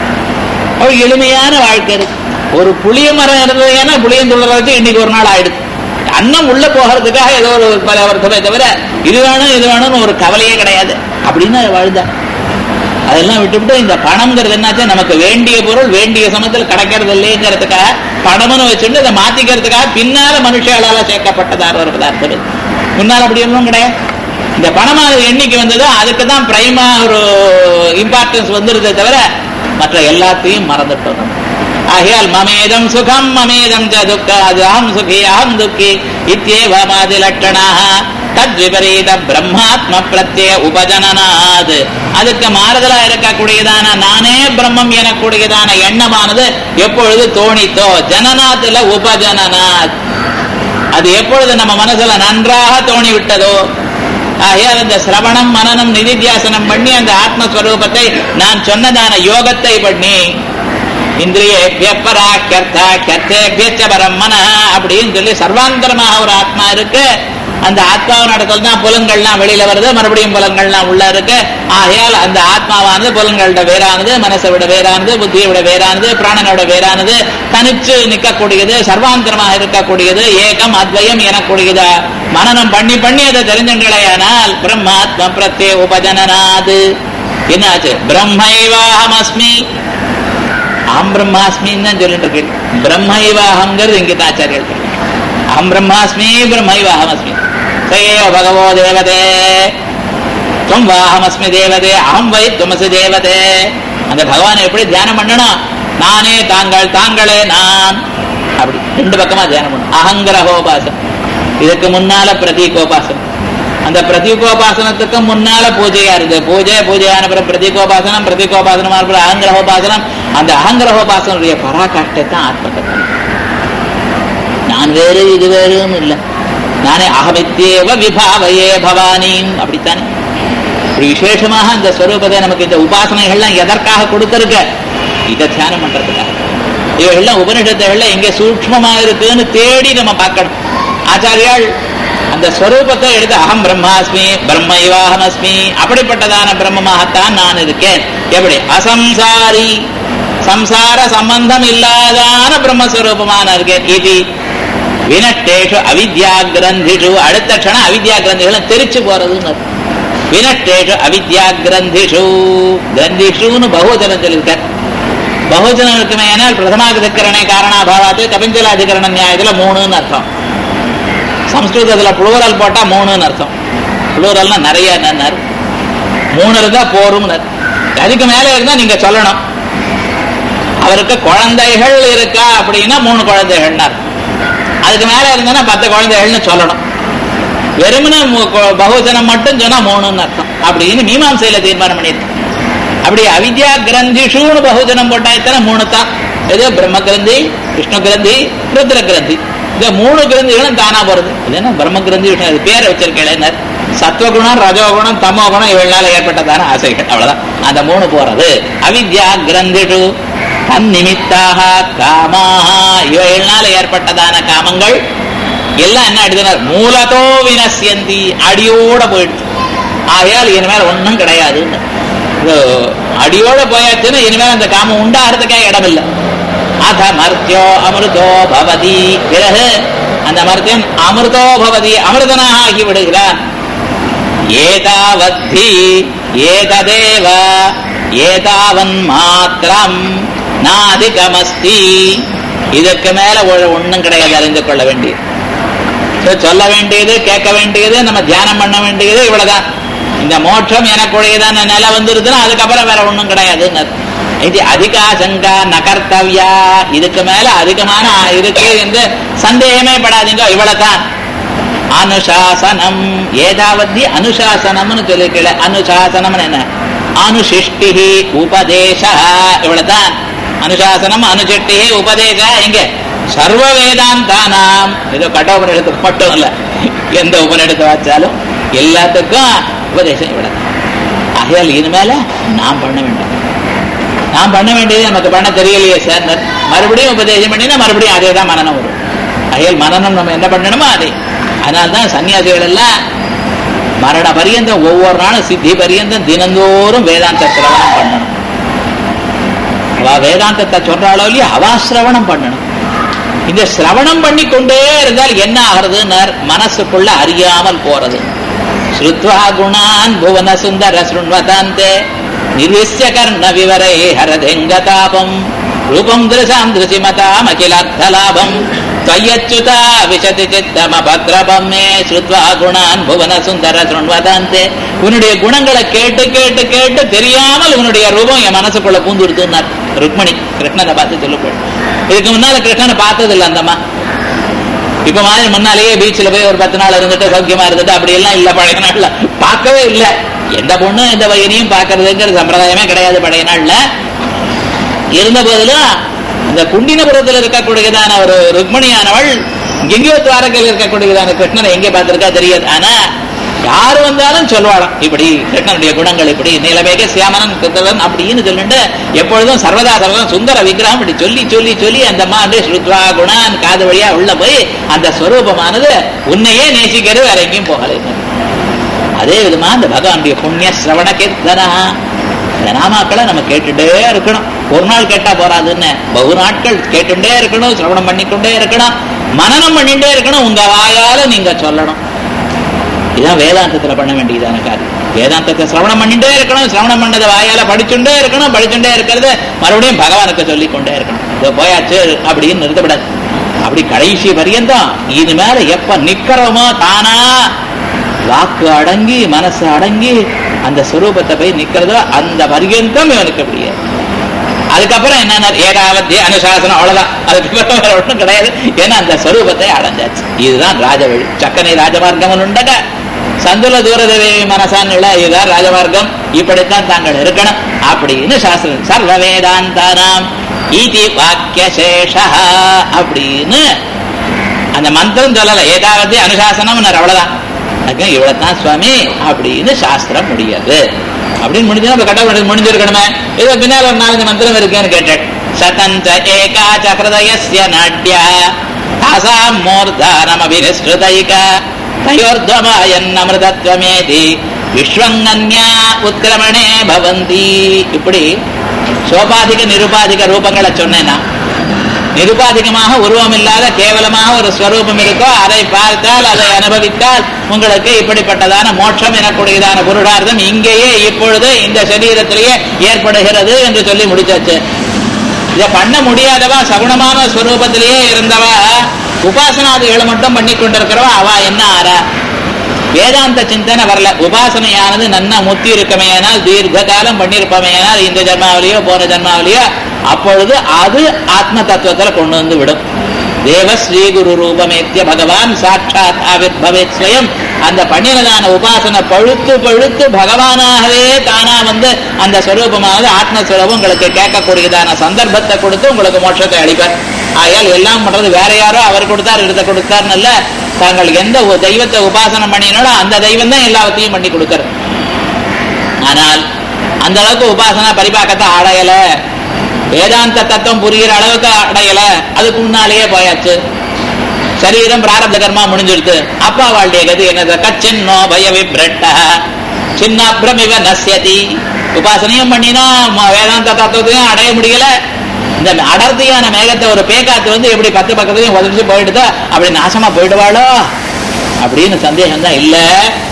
அவள் எளிமையான வாழ்க்கை இருக்கு ஒரு புளிய மரம் இருந்தது ஏன்னா புளியந்துள்ள வச்சு இன்னைக்கு ஒரு நாள் ஆயிடுது அன்னம் உள்ள போகிறதுக்காக ஏதோ ஒரு பல வருத்தமே தவிர இது வேணும் இது வேணும்னு ஒரு கவலையே கிடையாது அப்படின்னு வாழ்ந்தா அதெல்லாம் விட்டுவிட்டு இந்த பணம்ங்கிறது என்னாச்சு நமக்கு வேண்டிய பொருள் வேண்டிய சமயத்தில் கிடைக்கிறது இல்லைங்கிறதுக்காக பணம்னு வச்சுட்டு இதை மாத்திக்கிறதுக்காக பின்னால மனுஷாலால சேர்க்கப்பட்டதான ஒரு பதார்த்தம் இது. முன்னால அப்படி ஒன்றும் கிடையாது இந்த பணமானது எண்ணிக்கை வந்ததோ அதுக்கு தான் பிரைமா ஒரு இம்பார்ட்டன்ஸ் வந்துருதே தவிர மற்ற எல்லாத்தையும் மறந்துட்டோம் நம்ம. ஆகையால் மமேதம் சுகம் மமேதம் ச துக்க அது அகம் சுகி அகம் துக்கி இத்தியேவமாதி லட்சணாக தத் விபரீத பிரம்மாத்ம பிரத்யேக உபஜனனாத் அதுக்கு மாறுதலா இருக்கக்கூடியதான நானே பிரம்மம் எனக்கூடியதான எண்ணமானது எப்பொழுது தோணித்தோ ஜனநாத்துல உபஜனநாத் அது எப்பொழுது நம்ம மனசுல நன்றாக தோணி விட்டதோ ஆகையால் இந்த சிரவணம் மனனம் நிதித்தியாசனம் பண்ணி அந்த ஆத்மஸ்வரூபத்தை நான் சொன்னதான யோகத்தை பண்ணி இந்திரியேபிய பராக்கியர்த்தா கியர்த்தேபியச்ச பரம் மன அப்படின்னு சொல்லி சர்வாந்தரமாக ஒரு ஆத்மா இருக்கு அந்த ஆத்மாவின் இடத்துல தான் புலன்கள்லாம் வெளியில வருது மறுபடியும் புலன்கள்லாம் உள்ள இருக்கு ஆகையால் அந்த ஆத்மாவானது புலன்களோட வேறானது மனசை விட வேறானது புத்தியை விட வேறானது பிராணனோட வேறானது தனிச்சு நிற்கக்கூடியது சர்வாந்தரமாக இருக்கக்கூடியது ஏகம் அத்வயம் எனக்கூடியது மனனம் பண்ணி பண்ணி அதை தெரிஞ்சுங்களேயானால் பிரம்மாத்ம பிரத்யே உபஜனநாது என்னாச்சு பிரம்மைவாஹமஸ்மி அகம் பிரம்மாஸ்மின்னு தான் சொல்லிட்டு இருக்கு பிரம்மைவாகங்கிறது இங்கிட்ட ஆச்சாரியர் அகம் பிரம்மாஸ்மி பிரம்மைவாகமஸ்மி சயேவ பகவோ தேவதே துவம் வாஹமஸ்மி தேவதே அகம் வை துமசி தேவதே அந்த பகவானை எப்படி தியானம் பண்ணணும் நானே தாங்கள் தாங்களே நான் அப்படி ரெண்டு பக்கமா தியானம் பண்ணணும் அகங்கிரகோபாசம் இதுக்கு முன்னால பிரதீகோபாசனம் அந்த பிரதீகோபாசனத்துக்கு முன்னால பூஜையா இருக்கு பூஜை பூஜையான பிறகு பிரதீகோபாசனம் பிரதீகோபாசனமான பிறகு அகங்கிரகோபாசனம் அந்த அகங்கிரகோபாசனுடைய பராகாஷ்டை தான் ஆத்மதத்தம் நான் வேறு இது வேறுன்னு இல்லை நானே அகமித்தேவ விபாவையே பவானின் அப்படித்தானே ஒரு விசேஷமாக அந்த ஸ்வரூபத்தை நமக்கு இந்த உபாசனைகள்லாம் எதற்காக கொடுத்திருக்க இதை தியானம் பண்றதுக்காக இவைகள்லாம் உபனிஷத்துகள்ல எங்க சூக்மமா இருக்குன்னு தேடி நம்ம பார்க்கணும் ஆச்சாரியால் அந்த ஸ்வரூபத்தை எடுத்து அகம் பிரம்மாஸ்மி பிரம்ம இவாகமஸ்மி அப்படிப்பட்டதான பிரம்மமாகத்தான் நான் இருக்கேன் எப்படி அசம்சாரி சம்சார சம்பந்தம் இல்லாதான பிரம்மஸ்வரூபமான இருக்கேன் இது வினட்டேஷு அவித்யா கிரந்திஷு அடுத்த க்ஷணம் அவித்யா கிரந்திகளும் தெரிச்சு போறதுன்னு அர்த்தம். வினட்டேஷு அவித்யா கிரந்திஷு கிரந்திஷுன்னு பகுவச்சனம் சொல்லியிருக்கார் பகுவச்சனம் இருக்குமே ஆனால் பிரதமாதிகரணை காரணாபாவாத்து கபிஞ்சலாதிகரண நியாயத்துல மூணுன்னு அர்த்தம் சம்ஸ்கிருதத்துல புளூரல் போட்டா மூணுன்னு அர்த்தம் புளூரல்னா நிறைய என்னன்னார் மூணு இருந்தா போரும்னு அதுக்கு மேல இருந்தா நீங்க சொல்லணும் அவருக்கு குழந்தைகள் இருக்கா அப்படின்னா மூணு குழந்தைகள்னார் அதுக்கு மேல இருந்தனா பத்து குழந்தைகள்னு சொல்லணும் வெறுமனே மு- கொ- பகுஜனம் மட்டும் சொன்னா மூணுன்னு அர்த்தம் அப்படின்னு மீமாம்சையில தீர்மானம் பண்ணியிருக்கு அப்படி அவித்யா கிரந்திஷுன்னு பகுஜனம் போட்டா எத்தனை மூணு தான் இது பிரம்ம கிரந்தி விஷ்ணு கிரந்தி ருத்ர கிரந்தி இந்த மூணு கிரந்திகளும் தானா போறது இது என்ன பிரம்ம கிரந்தி விஷ்ணு அது பேரை வச்சிருக்கேன் சத்வகுணம் ரஜோகுணம் தமோகுணம் இவளால ஏற்பட்டதான ஆசைகள் அவ்வளவுதான் அந்த மூணு போறது அவித்யா கிரந்திஷு தன்னிமித்தாக காமாக இவைகளால ஏற்பட்டதான காமங்கள் எல்லாம் என்ன எடுத்துனார் மூலத்தோ வினசியந்தி அடியோட போயிடுச்சு ஆகையால் இனிமேல் ஒண்ணும் கிடையாதுன்னு இது அடியோட போயாச்சுன்னா இனிமேல் அந்த காமம் உண்டாகிறதுக்கே இடம் இல்லை அத மர்த்தியோ அமிர்தோ பவதி பிறகு அந்த மர்த்தியன் அமிர்தோ பவதி அமிர்தனாக ஆகி விடுகிறான் ஏதாவத்தி ஏததேவ ஏதாவன் மாத்திரம் நாதிகமஸ்தி இதற்கு மேல ஒ- ஒண்ணும் கிடையாது அறிந்து கொள்ள வேண்டியது So, சொல்ல வேண்டியது கேட்க வேண்டியது நம்ம தியானம் பண்ண வேண்டியது இவ்வளவுதான் இந்த மோட்சம் எனக்குடையதான நிலை வந்துருதுன்னா அதுக்கப்புறம் வேற ஒண்ணும் கிடையாதுன்னு இது அதிகாசங்கா நகர்த்தவ்யா இதுக்கு மேல அதிகமான இருக்கு என்று சந்தேகமே படாதீங்க இவ்வளவுதான் அனுசாசனம் ஏதாவதி அனுசாசனம்னு சொல்லிருக்கல அனுசாசனம்னு என்ன அனுசிஷ்டி உபதேச இவ்வளவுதான் அனுசாசனம் அனுசிஷ்டி உபதேச எங்க சர்வ வேதாந்தானாம் ஏதோ கட்டோபனிடத்துக்கு மட்டும் இல்ல எந்த உபனிடத்தை வச்சாலும் எல்லாத்துக்கும் உபதேசம் இவ்வளவு ஆகையால் இனிமேல நாம் பண்ண வேண்டாம் நாம் பண்ண வேண்டியது நமக்கு பண்ண தெரியலையே சார் மறுபடியும் உபதேசம் பண்ணினா மறுபடியும் அதே தான் மனநம் வரும் அயல் மனநம் நம்ம என்ன பண்ணணுமோ அதே அதனால்தான் சன்னியாசிகள் எல்லாம் மரண பரியந்தம் ஒவ்வொரு நாளும் சித்தி பரியந்தம் தினந்தோறும் வேதாந்த சிரவணம் பண்ணணும் அவ வேதாந்தத்தை சொல்றாளோ இல்லையா அவா சிரவணம் பண்ணணும் இந்த சிரவணம் பண்ணி கொண்டே இருந்தால் என்ன ஆகிறதுன்னார் மனசுக்குள்ள அறியாமல் போறது ஸ்ருத்வா குணான் புவன சுந்தர சுண்வதாந்தே நிர்விஷ்ய கர்ண விவரை ஹரதெங்கதாபம் ரூபம் திருசாம் திருசிமதாம் அகிலார்த்தலாபம் त्वय्यच्युता विशति சித்தமபத்ரபம் மே ஸ்ருத்வா குணான் புவன சுந்தர சுண்வதாந்தே உன்னுடைய குணங்களை கேட்டு கேட்டு கேட்டு தெரியாமல் உன்னுடைய ரூபம் என் மனசுக்குள்ள பூந்துடுதுன்னார் ருக்மணி கிருஷ்ணனை பார்த்து சொல்லப்படும் இதுக்கு முன்னால கிருஷ்ணனை பார்த்தது இல்லை அந்தம்மா இப்ப மாதிரி முன்னாலேயே பீச்சில் போய் ஒரு பத்து நாள் இருந்துட்டு சௌக்கியமா இருந்துட்டு அப்படி எல்லாம் இல்ல பழைய நாள்ல பார்க்கவே இல்லை எந்த பொண்ணும் எந்த பையனையும் பார்க்கறதுங்கிற சம்பிரதாயமே கிடையாது பழைய நாள்ல இருந்த போதிலும் இந்த குண்டினபுரத்தில் இருக்கக்கூடியதான ஒரு ருக்மணியானவள் எங்கேயோ துவாரகையில் இருக்கக்கூடியதான கிருஷ்ணனை எங்கே பார்த்திருக்கா தெரியாது ஆனா யாரு வந்தாலும் சொல்வாளாம் இப்படி கிருஷ்ணனுடைய குணங்கள் இப்படி நீலமேக சியாமனன் கிருத்தவன் அப்படின்னு சொல்லிட்டு எப்பொழுதும் சர்வதா சர்வதம் சுந்தர விக்கிரகம் இப்படி சொல்லி சொல்லி சொல்லி அந்த மாண்டு ஸ்ருத்வா குணான் காது வழியா உள்ள போய் அந்த ஸ்வரூபமானது உன்னையே நேசிக்கிறது வேற எங்கேயும் போகலை அதே விதமா அந்த பகவானுடைய புண்ணிய சிரவண கீர்த்தனா இந்த நாமாக்களை நம்ம கேட்டுட்டே இருக்கணும் ஒரு நாள் கேட்டா போறாதுன்னு பகு நாட்கள் கேட்டுட்டே இருக்கணும் சிரவணம் பண்ணிக்கொண்டே இருக்கணும் மனனம் பண்ணிட்டே இருக்கணும் உங்க வாயால நீங்க சொல்லணும் இதுதான் வேதாந்தத்துல பண்ண வேண்டியதான காரியம் வேதாந்தத்தை சிரவணம் பண்ணிட்டே இருக்கணும் சிரவணம் பண்ணதை வாயால படிச்சுட்டே இருக்கணும் படிச்சுட்டே இருக்கிறது மறுபடியும் பகவானுக்கு சொல்லிக் கொண்டே இருக்கணும் இதோ போயாச்சு அப்படின்னு நிறுத்தப்படாது அப்படி கடைசி பரியந்தம் இது மேல எப்ப நிக்கிறோமோ தானா வாக்கு அடங்கி மனசு அடங்கி அந்த ஸ்வரூபத்தை போய் நிக்கிறதோ அந்த பரியந்தம் இவனுக்கு அப்படியே அதுக்கப்புறம் என்ன ஏகாவத்தி அனுசாசனம் அவ்வளவுதான் அதுக்கப்புறம் வேற ஒன்றும் கிடையாது ஏன்னா அந்த ஸ்வரூபத்தை அடைஞ்சாச்சு இதுதான் ராஜவழி சக்கனை ராஜமார்க்கம் உண்டக சந்துல தூரதேவி மனசான்ல இதுதான் ராஜமார்க்கம் இப்படித்தான் தாங்கள் இருக்கணும் அப்படின்னு சாஸ்திரம் சர்வ வேதாந்தானாம் ஈதி வாக்கிய சேஷா அப்படின்னு அந்த மந்திரம் சொல்லல ஏதாவது அனுசாசனம் அவ்வளவுதான் அதுக்கு இவ்வளவுதான் சுவாமி அப்படின்னு சாஸ்திரம் முடியாது அப்படின்னு முடிஞ்சா நம்ம கட்ட முடிஞ்சிருக்கணுமே ஏதோ பின்னால் ஒரு நாலஞ்சு மந்திரம் இருக்கேன்னு கேட்டேன் சதந்த ஏகா சக்ரதயஸ்ய நாட்யா தாசாம் மூர்தானம் அபினிஷ்டுதைக தயோர்த்வமாயன் அமிர்தத்வமேதி விஸ்வங்கன்யா உத்கிரமணே பவந்தி இப்படி சோபாதிக நிருபாதிக ரூபங்களை சொன்னேன்னா நிருபாதிகமாக உருவம் இல்லாத கேவலமாக ஒரு ஸ்வரூபம் இருக்கோ அதை பார்த்தால் அதை அனுபவித்தால் உங்களுக்கு இப்படிப்பட்டதான மோட்சம் எனக்கூடியதான புருஷார்த்தம் இங்கேயே இப்பொழுது இந்த சரீரத்திலேயே ஏற்படுகிறது என்று சொல்லி முடிச்சாச்சு இதை பண்ண முடியாதவா சகுணமான ஸ்வரூபத்திலேயே இருந்தவா உபாசனாதிகளை மட்டும் பண்ணி கொண்டிருக்கிறவா அவ என்ன ஆறா வேதாந்த சிந்தனை வரல உபாசனையானது நன்னா முத்தி இருக்கமையானால் தீர்க்க காலம் பண்ணிருப்பமையானால் இந்த ஜன்மாவிலேயோ போன ஜன்மாவிலேயோ அப்பொழுது அது ஆத்ம தத்துவத்துல கொண்டு வந்து விடும் தேவ ஸ்ரீகுரு ரூபமேத்திய பகவான் சாட்சாத் ஆவித் பவேத் ஸ்வயம் அந்த பண்ணினதான உபாசனை பழுத்து பழுத்து பகவானாகவே தானா வந்து அந்த ஸ்வரூபமானது ஆத்மஸ்வரூபம் உங்களுக்கு கேட்கக்கூடியதான சந்தர்ப்பத்தை கொடுத்து உங்களுக்கு மோட்சத்தை அளிப்பார் ஆகையால் எல்லாம் பண்றது வேற யாரோ அவர் கொடுத்தார் இடத்தை கொடுத்தார்னு இல்ல தாங்கள் எந்த ஒரு தெய்வத்தை உபாசனம் பண்ணினாலும் அந்த தெய்வம் தான் எல்லாத்தையும் பண்ணி கொடுக்கறது ஆனால் அந்த அளவுக்கு உபாசனா பரிபாக்கத்தை அடையல வேதாந்த தத்துவம் புரிகிற அளவுக்கு அடையல அதுக்கு முன்னாலேயே போயாச்சு சரீரம் பிராரப்த கர்மா முடிஞ்சிருது அப்பா வாழ்டைய கதி என்னது கச்சின்னோ பய விப்ரட்ட சின்னாபிரமிவ நசியதி உபாசனையும் பண்ணினா ம- வேதாந்த தத்துவத்தையும் அடைய முடியல இந்த அடர்த்தியான மேகத்தை ஒரு பேக்காத்து வந்து எப்படி பத்து பக்கத்துலயும் உதவிச்சு போயிடுதோ அப்படி நாசமா போயிடுவாளோ அப்படின்னு சந்தேகம் தான் இல்ல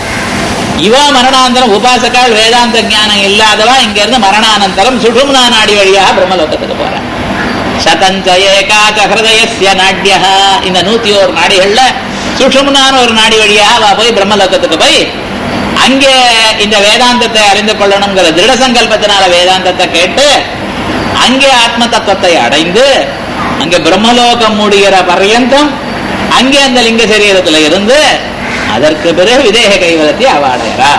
இவா மரணாந்தரம் உபாசக்கால் வேதாந்த ஞானம் இல்லாதவா இங்க இருந்து மரணானந்தரம் சுஷும்னா நாடி வழியாக பிரம்மலோகத்துக்கு போறான் சதஞ்ச ஏகாச்ச ஹிருதயஸ்ய நாட்யா இந்த நூத்தி ஒரு நாடிகள்ல சுஷும்னான ஒரு நாடி வழியாக அவ போய் பிரம்மலோகத்துக்கு போய் அங்கே இந்த வேதாந்தத்தை அறிந்து கொள்ளணுங்கிற திருட சங்கல்பத்தினால வேதாந்தத்தை கேட்டு அங்கே ஆத்ம தத்துவத்தை அடைந்து அங்கே பிரம்மலோகம் முடிகிற பர்யந்தம் அங்கே அந்த லிங்க சரீரத்துல இருந்து அதற்கு பிறகு விதேக கைவலத்தை அவ அடைகிறா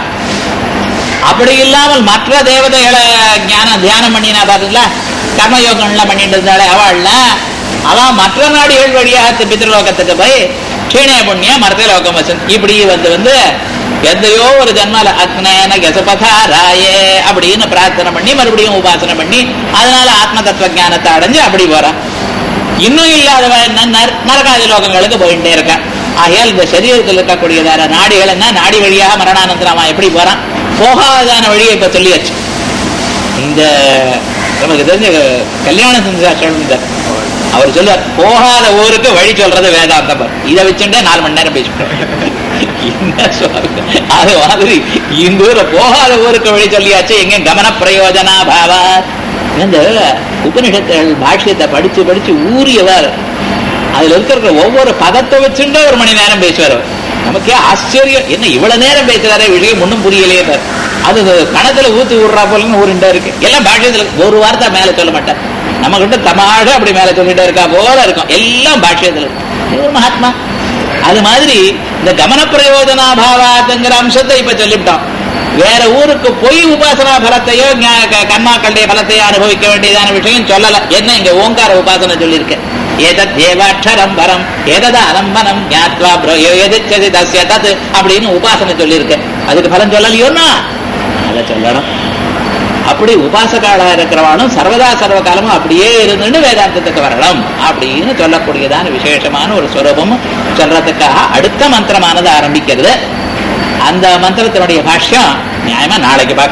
அப்படி இல்லாமல் மற்ற தேவதைகளை ஞான தியானம் பண்ணினா பாத்தீங்களா கர்மயோகம்லாம் பண்ணிட்டு இருந்தாலே அவள்ல அவ மற்ற நாடுகள் வழியாக பித்ருலோகத்துக்கு போய் கீழே புண்ணிய மரத்தை லோகம் வசன் இப்படி வந்து வந்து எந்தையோ ஒரு ஜன்மால அக்னேன கசபதா ராயே அப்படின்னு பிரார்த்தனை பண்ணி மறுபடியும் உபாசனை பண்ணி அதனால ஆத்ம தத்துவ ஞானத்தை அடைஞ்சு அப்படி போறான் இன்னும் இல்லாதவ என்ன நர- நரகாதி லோகங்களுக்கு போயிட்டே இருக்கான் ஆகையால் இந்த சரீரத்தில் இருக்கக்கூடியதான நாடிகள் என்ன நாடி வழியாக மரணானந்தரம் அவன் எப்படி போறான் போகாதான வழியை இப்ப சொல்லியாச்சு இந்த நமக்கு தெரிஞ்ச கல்யாண சொல்லுங்க அவர் சொல்லுவார் போகாத ஊருக்கு வழி சொல்றது வேதாந்தம் இதை வச்சுட்டே நாலு மணி நேரம் பேசிட்டோம் என்ன சொல்றது அது மாதிரி இந்த ஊரை போகாத ஊருக்கு வழி சொல்லியாச்சு எங்க கமன பிரயோஜனா பாவா இந்த உபனிஷத்துகள் பாஷ்யத்தை படிச்சு படிச்சு ஊறியவர் அதுல இருக்கிற ஒவ்வொரு பதத்தை வச்சுட்டே ஒரு மணி நேரம் பேசுவார் அவர். நமக்கே ஆச்சரியம் என்ன இவ்வளவு நேரம் பேசுறாரே விஷயம் ஒன்றும் புரியலையே சார் அது கணத்துல ஊத்தி விடுறா போலன்னு ஊருண்டா இருக்கு எல்லாம் பாஷ்யத்துல ஒரு வார்த்தை மேல சொல்ல மாட்டார் நம்ம கிட்ட தமாக அப்படி மேல சொல்லிட்டே இருக்கா போல இருக்கும் எல்லாம் பாஷ்யத்துல இருக்கு இது ஒரு மகாத்மா அது மாதிரி இந்த கமன பிரயோஜனாபாவாத்துங்கிற அம்சத்தை இப்ப சொல்லிவிட்டோம் வேற ஊருக்கு போய் உபாசனா பலத்தையோ ஞா- க- கர்மாக்களுடைய பலத்தையோ அனுபவிக்க வேண்டியதான விஷயம் சொல்லல என்ன இங்க ஓங்கார உபாசனை சொல்லியிருக்கேன் ஏதத் தேவாட்சரம் வரம் ஏதத அலம்பனம் ஞாத்வா பிரயோ எதிச்சதி தஸ்ய தத் அப்படின்னு உபாசனை சொல்லியிருக்கேன் அதுக்கு பலன் சொல்லலையோன்னா அதை சொல்லணும் அப்படி உபாசகாலா இருக்கிறவானும் சர்வதா சர்வ காலமும் அப்படியே இருந்துட்டு வேதாந்தத்துக்கு வரணும் அப்படின்னு சொல்லக்கூடியதான விசேஷமான ஒரு ஸ்வரூபம் சொல்றதுக்காக அடுத்த மந்திரமானது ஆரம்பிக்கிறது அந்த மந்திரத்தினுடைய பாஷ்யம் நியாயமா நாளைக்கு பார்க்க